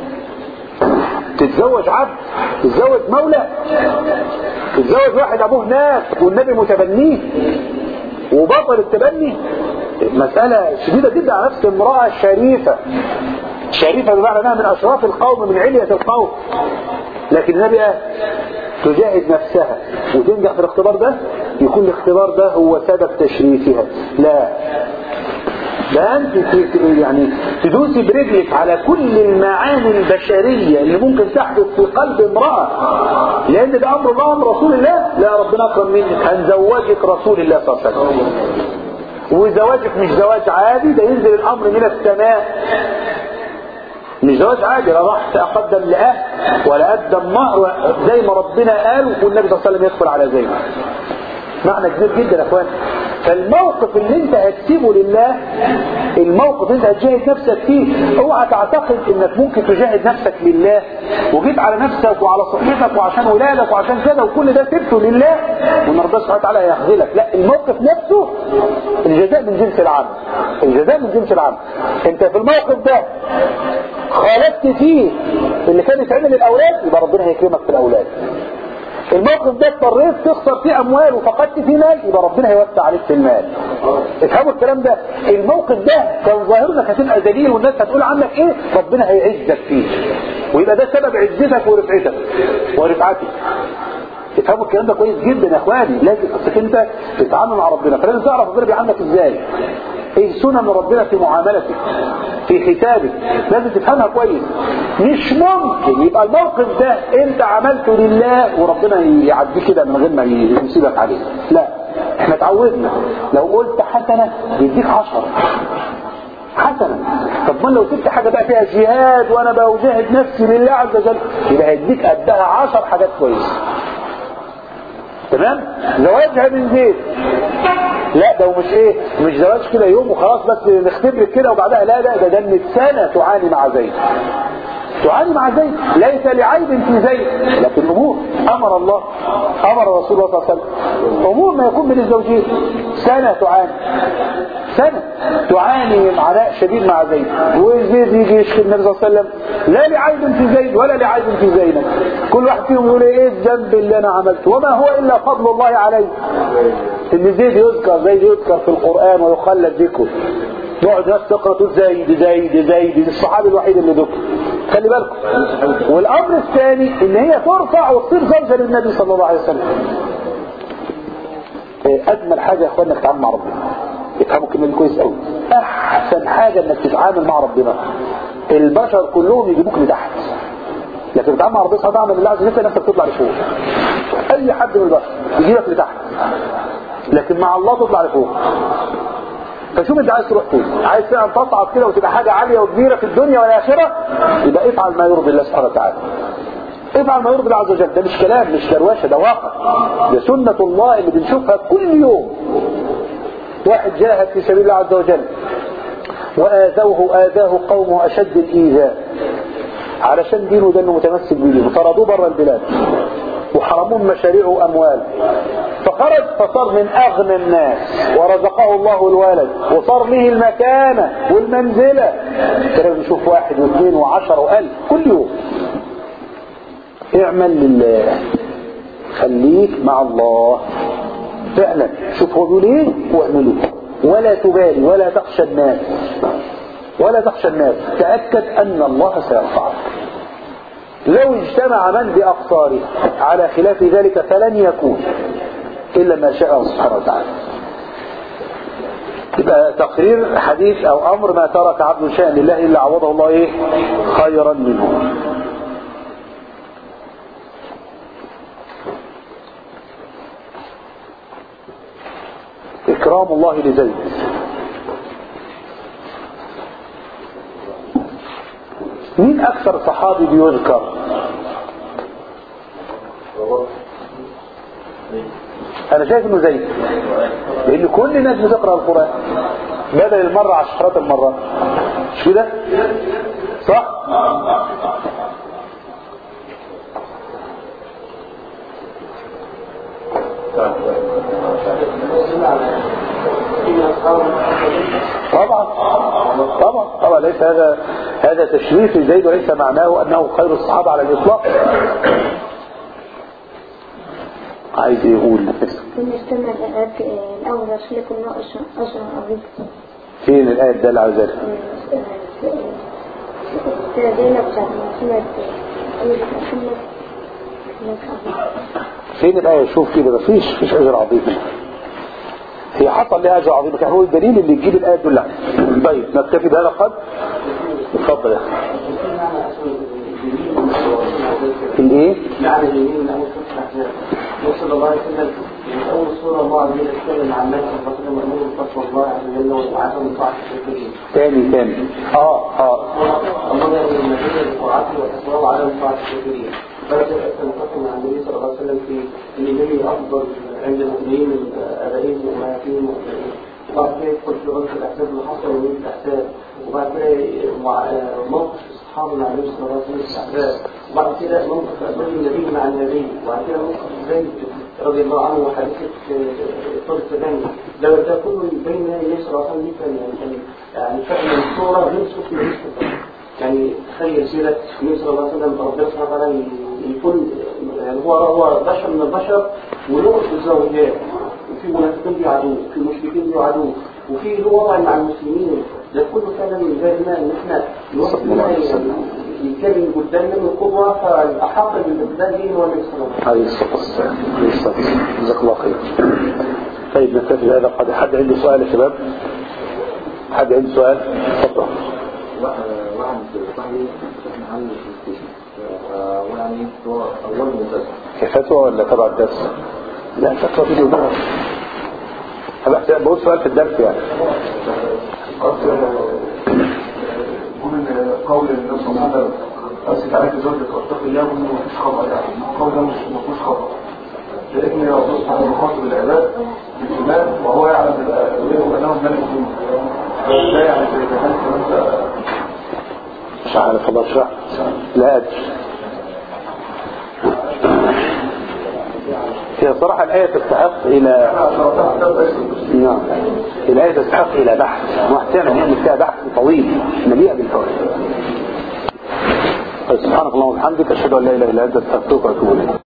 تتزوج عبد تتزوج مولى تتزوج واحد ابوه ناس والنبي متبنيه وبطل التبني مسألة شديدة جدا على نفس امرأة شريفة شريفة بمعنى انها من اشراف القوم من علية القوم لكن النبي قال تجاهد نفسها وتنجح في الاختبار ده يكون الاختبار ده هو سبب تشريفها لا ده انت يعني تدوسي برجلك على كل المعاني البشرية اللي ممكن تحدث في قلب امرأة لان ده امر الله امر رسول الله لا ربنا اكرم منك هنزوجك رسول الله صلى الله عليه وسلم وزواجك مش زواج عادي ده ينزل الامر من السماء مش زواج عادي لا راح تقدم لأهل ولا قدم مهر زي ما ربنا قال والنبي صلى الله عليه وسلم يدخل على زينب معنى كبير جدا يا اخوان فالموقف اللي انت هتسيبه لله الموقف اللي انت هتجاهد نفسك فيه اوعى تعتقد انك ممكن تجاهد نفسك لله وجيت على نفسك وعلى صحتك وعشان ولادك وعشان كذا وكل ده سبته لله وان ربنا سبحانه وتعالى هيخذلك لا الموقف نفسه الجزاء من جنس العمل الجزاء من جنس العمل انت في الموقف ده خالفت فيه اللي كان يتعمل الاولاد يبقى ربنا هيكرمك في الاولاد الموقف ده اضطريت تخسر فيه اموال وفقدت فيه مال يبقى ربنا هيوسع عليك في المال افهموا الكلام ده الموقف ده كان ظاهرنا هتبقى دليل والناس هتقول عنك ايه ربنا هيعزك فيه ويبقى ده سبب عزتك ورفعتك ورفعتك تفهموا الكلام ده كويس جدا يا اخواني لازم اصلك انت تتعامل مع ربنا فلازم تعرف ربنا بيعاملك ازاي ايه سنن ربنا في معاملتك في حسابك لازم تفهمها كويس مش ممكن يبقى الموقف ده انت عملته لله وربنا يعديه كده من غير ما يسيبك عليه لا احنا اتعودنا لو قلت حسنة يديك عشرة حسنة طب ما لو سبت حاجة بقى فيها جهاد وانا بجاهد نفسي لله عز وجل يبقى هيديك قدها عشر حاجات كويسة تمام زواجها من زيت لا ده مش ايه مش زواج كده يوم وخلاص بس نختبرك كده وبعدها لا لا ده ده سنة تعاني مع زيت تعاني مع زيد ليس لعيب في زيد لكن امور امر الله امر رسول الله صلى الله عليه وسلم امور ما يكون بين الزوجين سنه تعاني سنه تعاني عناء شديد مع زيد وزيد يجي يشكي النبي صلى الله عليه وسلم لا لعيب في زيد ولا لعيب في زينب كل واحد فيهم يقول ايه الذنب اللي انا عملته وما هو الا فضل الله علي ان زيد يذكر زيد يذكر في القران ويخلد ذكره يقعد ناس تقرا تقول زيد زيد زيد الصحابي الوحيد اللي ذكر خلي بالكم والامر الثاني ان هي ترفع وتصير زوجة للنبي صلى الله عليه وسلم اجمل حاجة يا اخوانا انك تتعامل مع ربنا افهموا الكلمة دي كويس قوي احسن حاجة انك تتعامل مع ربنا البشر كلهم يجيبوك لتحت لكن تتعامل مع ربنا سبحانه وتعالى بالله عز وجل نفسك تطلع لفوق اي حد من البشر يجيبك لتحت لكن مع الله تطلع لفوق فشوف انت عايز تروح فين عايز فعلا تصعد كده وتبقى حاجة عالية وكبيرة في الدنيا والآخرة يبقى افعل ما يرضي الله سبحانه وتعالى افعل ما يرضي الله عز وجل ده مش كلام مش دروشه ده واقع ده سنة الله اللي بنشوفها كل يوم واحد جاهد في سبيل الله عز وجل وآذوه آذاه قومه أشد الإيذاء علشان دينه ده انه متمسك بدينه طردوه بره البلاد وحرموه مشاريع واموال فخرج فصار من اغنى الناس ورزقه الله الولد وصار له المكانة والمنزلة كده نشوف واحد واثنين وعشر والف كل يوم اعمل لله خليك مع الله فعلا شوف هو بيقول ايه واعملوه ولا تبالي ولا تخشى الناس ولا تخشى الناس تأكد أن الله سيرفعك لو اجتمع من بأقصاره على خلاف ذلك فلن يكون إلا ما شاء الله سبحانه وتعالى يبقى تقرير حديث أو أمر ما ترك عبد شأن لله إلا عوضه الله إيه خيرا منه إكرام الله لزيد مين أكثر صحابي بيذكر أنا شايف إنه زيد لأن كل الناس بتقرأ القرآن بدل المرة عشرات المرات مش كده؟ صح؟ طبعا طبعا طبعا ليس هذا هذا تشريف لزيد وليس معناه انه خير الصحابه على الاطلاق عايز يقول نستمع الآيات الأول عشان لكم ناقش أشهر عظيم فين الايه الداله على ذلك زينب بتاعت محمد أمير محمد لك عظيم فين الايه شوف كده مفيش مفيش اجر عظيم هي حصل لها اجر عظيم كان هو الدليل اللي تجيب الايه تدل عليه طيب نكتفي بهذا القدر اتفضل يا اخي الايه معنى اليمين من أول سورة الأحزاب النبي صلى الله عليه وسلم من أول سورة الله عز وجل يتكلم عن الناس صلى الله عليه وسلم وأمور بتقوى الله عز وجل وعدم طاعة الشركين تاني تاني اه اه الله يأمر المدينة بطاعته وتقواه وعدم طاعة الشركين فلا شك أن نقسم عن النبي صلى الله عليه وسلم في أن النبي أفضل عند المؤمنين من آبائهم وأمهاتهم وأبنائهم وبعد كده يدخل في عنف الأحزاب اللي حصل من الأحزاب وبعد كده مع- موقف الصحابة مع النبي صلى الله عليه وسلم في الأحزاب وبعد كده موقف أزواج النبي مع النبي وبعد كده موقف زيد رضي الله عنه وحادثة طول الثاني ده ده كله بين النبي صلى الله عليه وسلم كان يعني يعني فعلا الصورة غير صورة النبي صلى الله عليه وسلم يعني تخيل سيرة النبي صلى الله عليه وسلم ربنا سبحانه وتعالى يكون يعني هو هو بشر من البشر وله الزوجات وفي منافقين بيعادوه وفي مشركين بيعادوه وفي له وضع مع المسلمين ده كله فعلا من بابنا ان احنا الوقت ده يتكلم قدامنا من القدوة فالأحق بالإبدال دين هو النبي صلى الله عليه وسلم عليه الصلاة والسلام عليه الصلاة والسلام جزاك الله خير طيب نكتفي بهذا قد حد عنده سؤال يا شباب حد عنده سؤال اتفضل واحد صاحبي عنده ستيشن ويعني هو أول مسلسل هي فتوى ولا تبع الدرس لا فتوى فيديو بقى بس بقول سؤال في الدرس يعني قصد يقول ان قول النبي صلى الله عليه وسلم امسك عليك زوجك واتقي الله وانه مفيش خطا يعني القول ده مش مفيش خطا لان الرسول سبحانه مخاطب العباد بالايمان وهو يعلم بينهم انهم ملك دين ده يعني زي ما انت مش عارف خلاص اشرح لا أدري هي صراحة الآية تستحق إلى نعم الآية تستحق إلى بحث واحتمال نعمل فيها بحث طويل مليئة بالفوائد سبحانك اللهم وبحمدك أشهد أن لا إله إلا أنت أستغفرك وأتوب إليك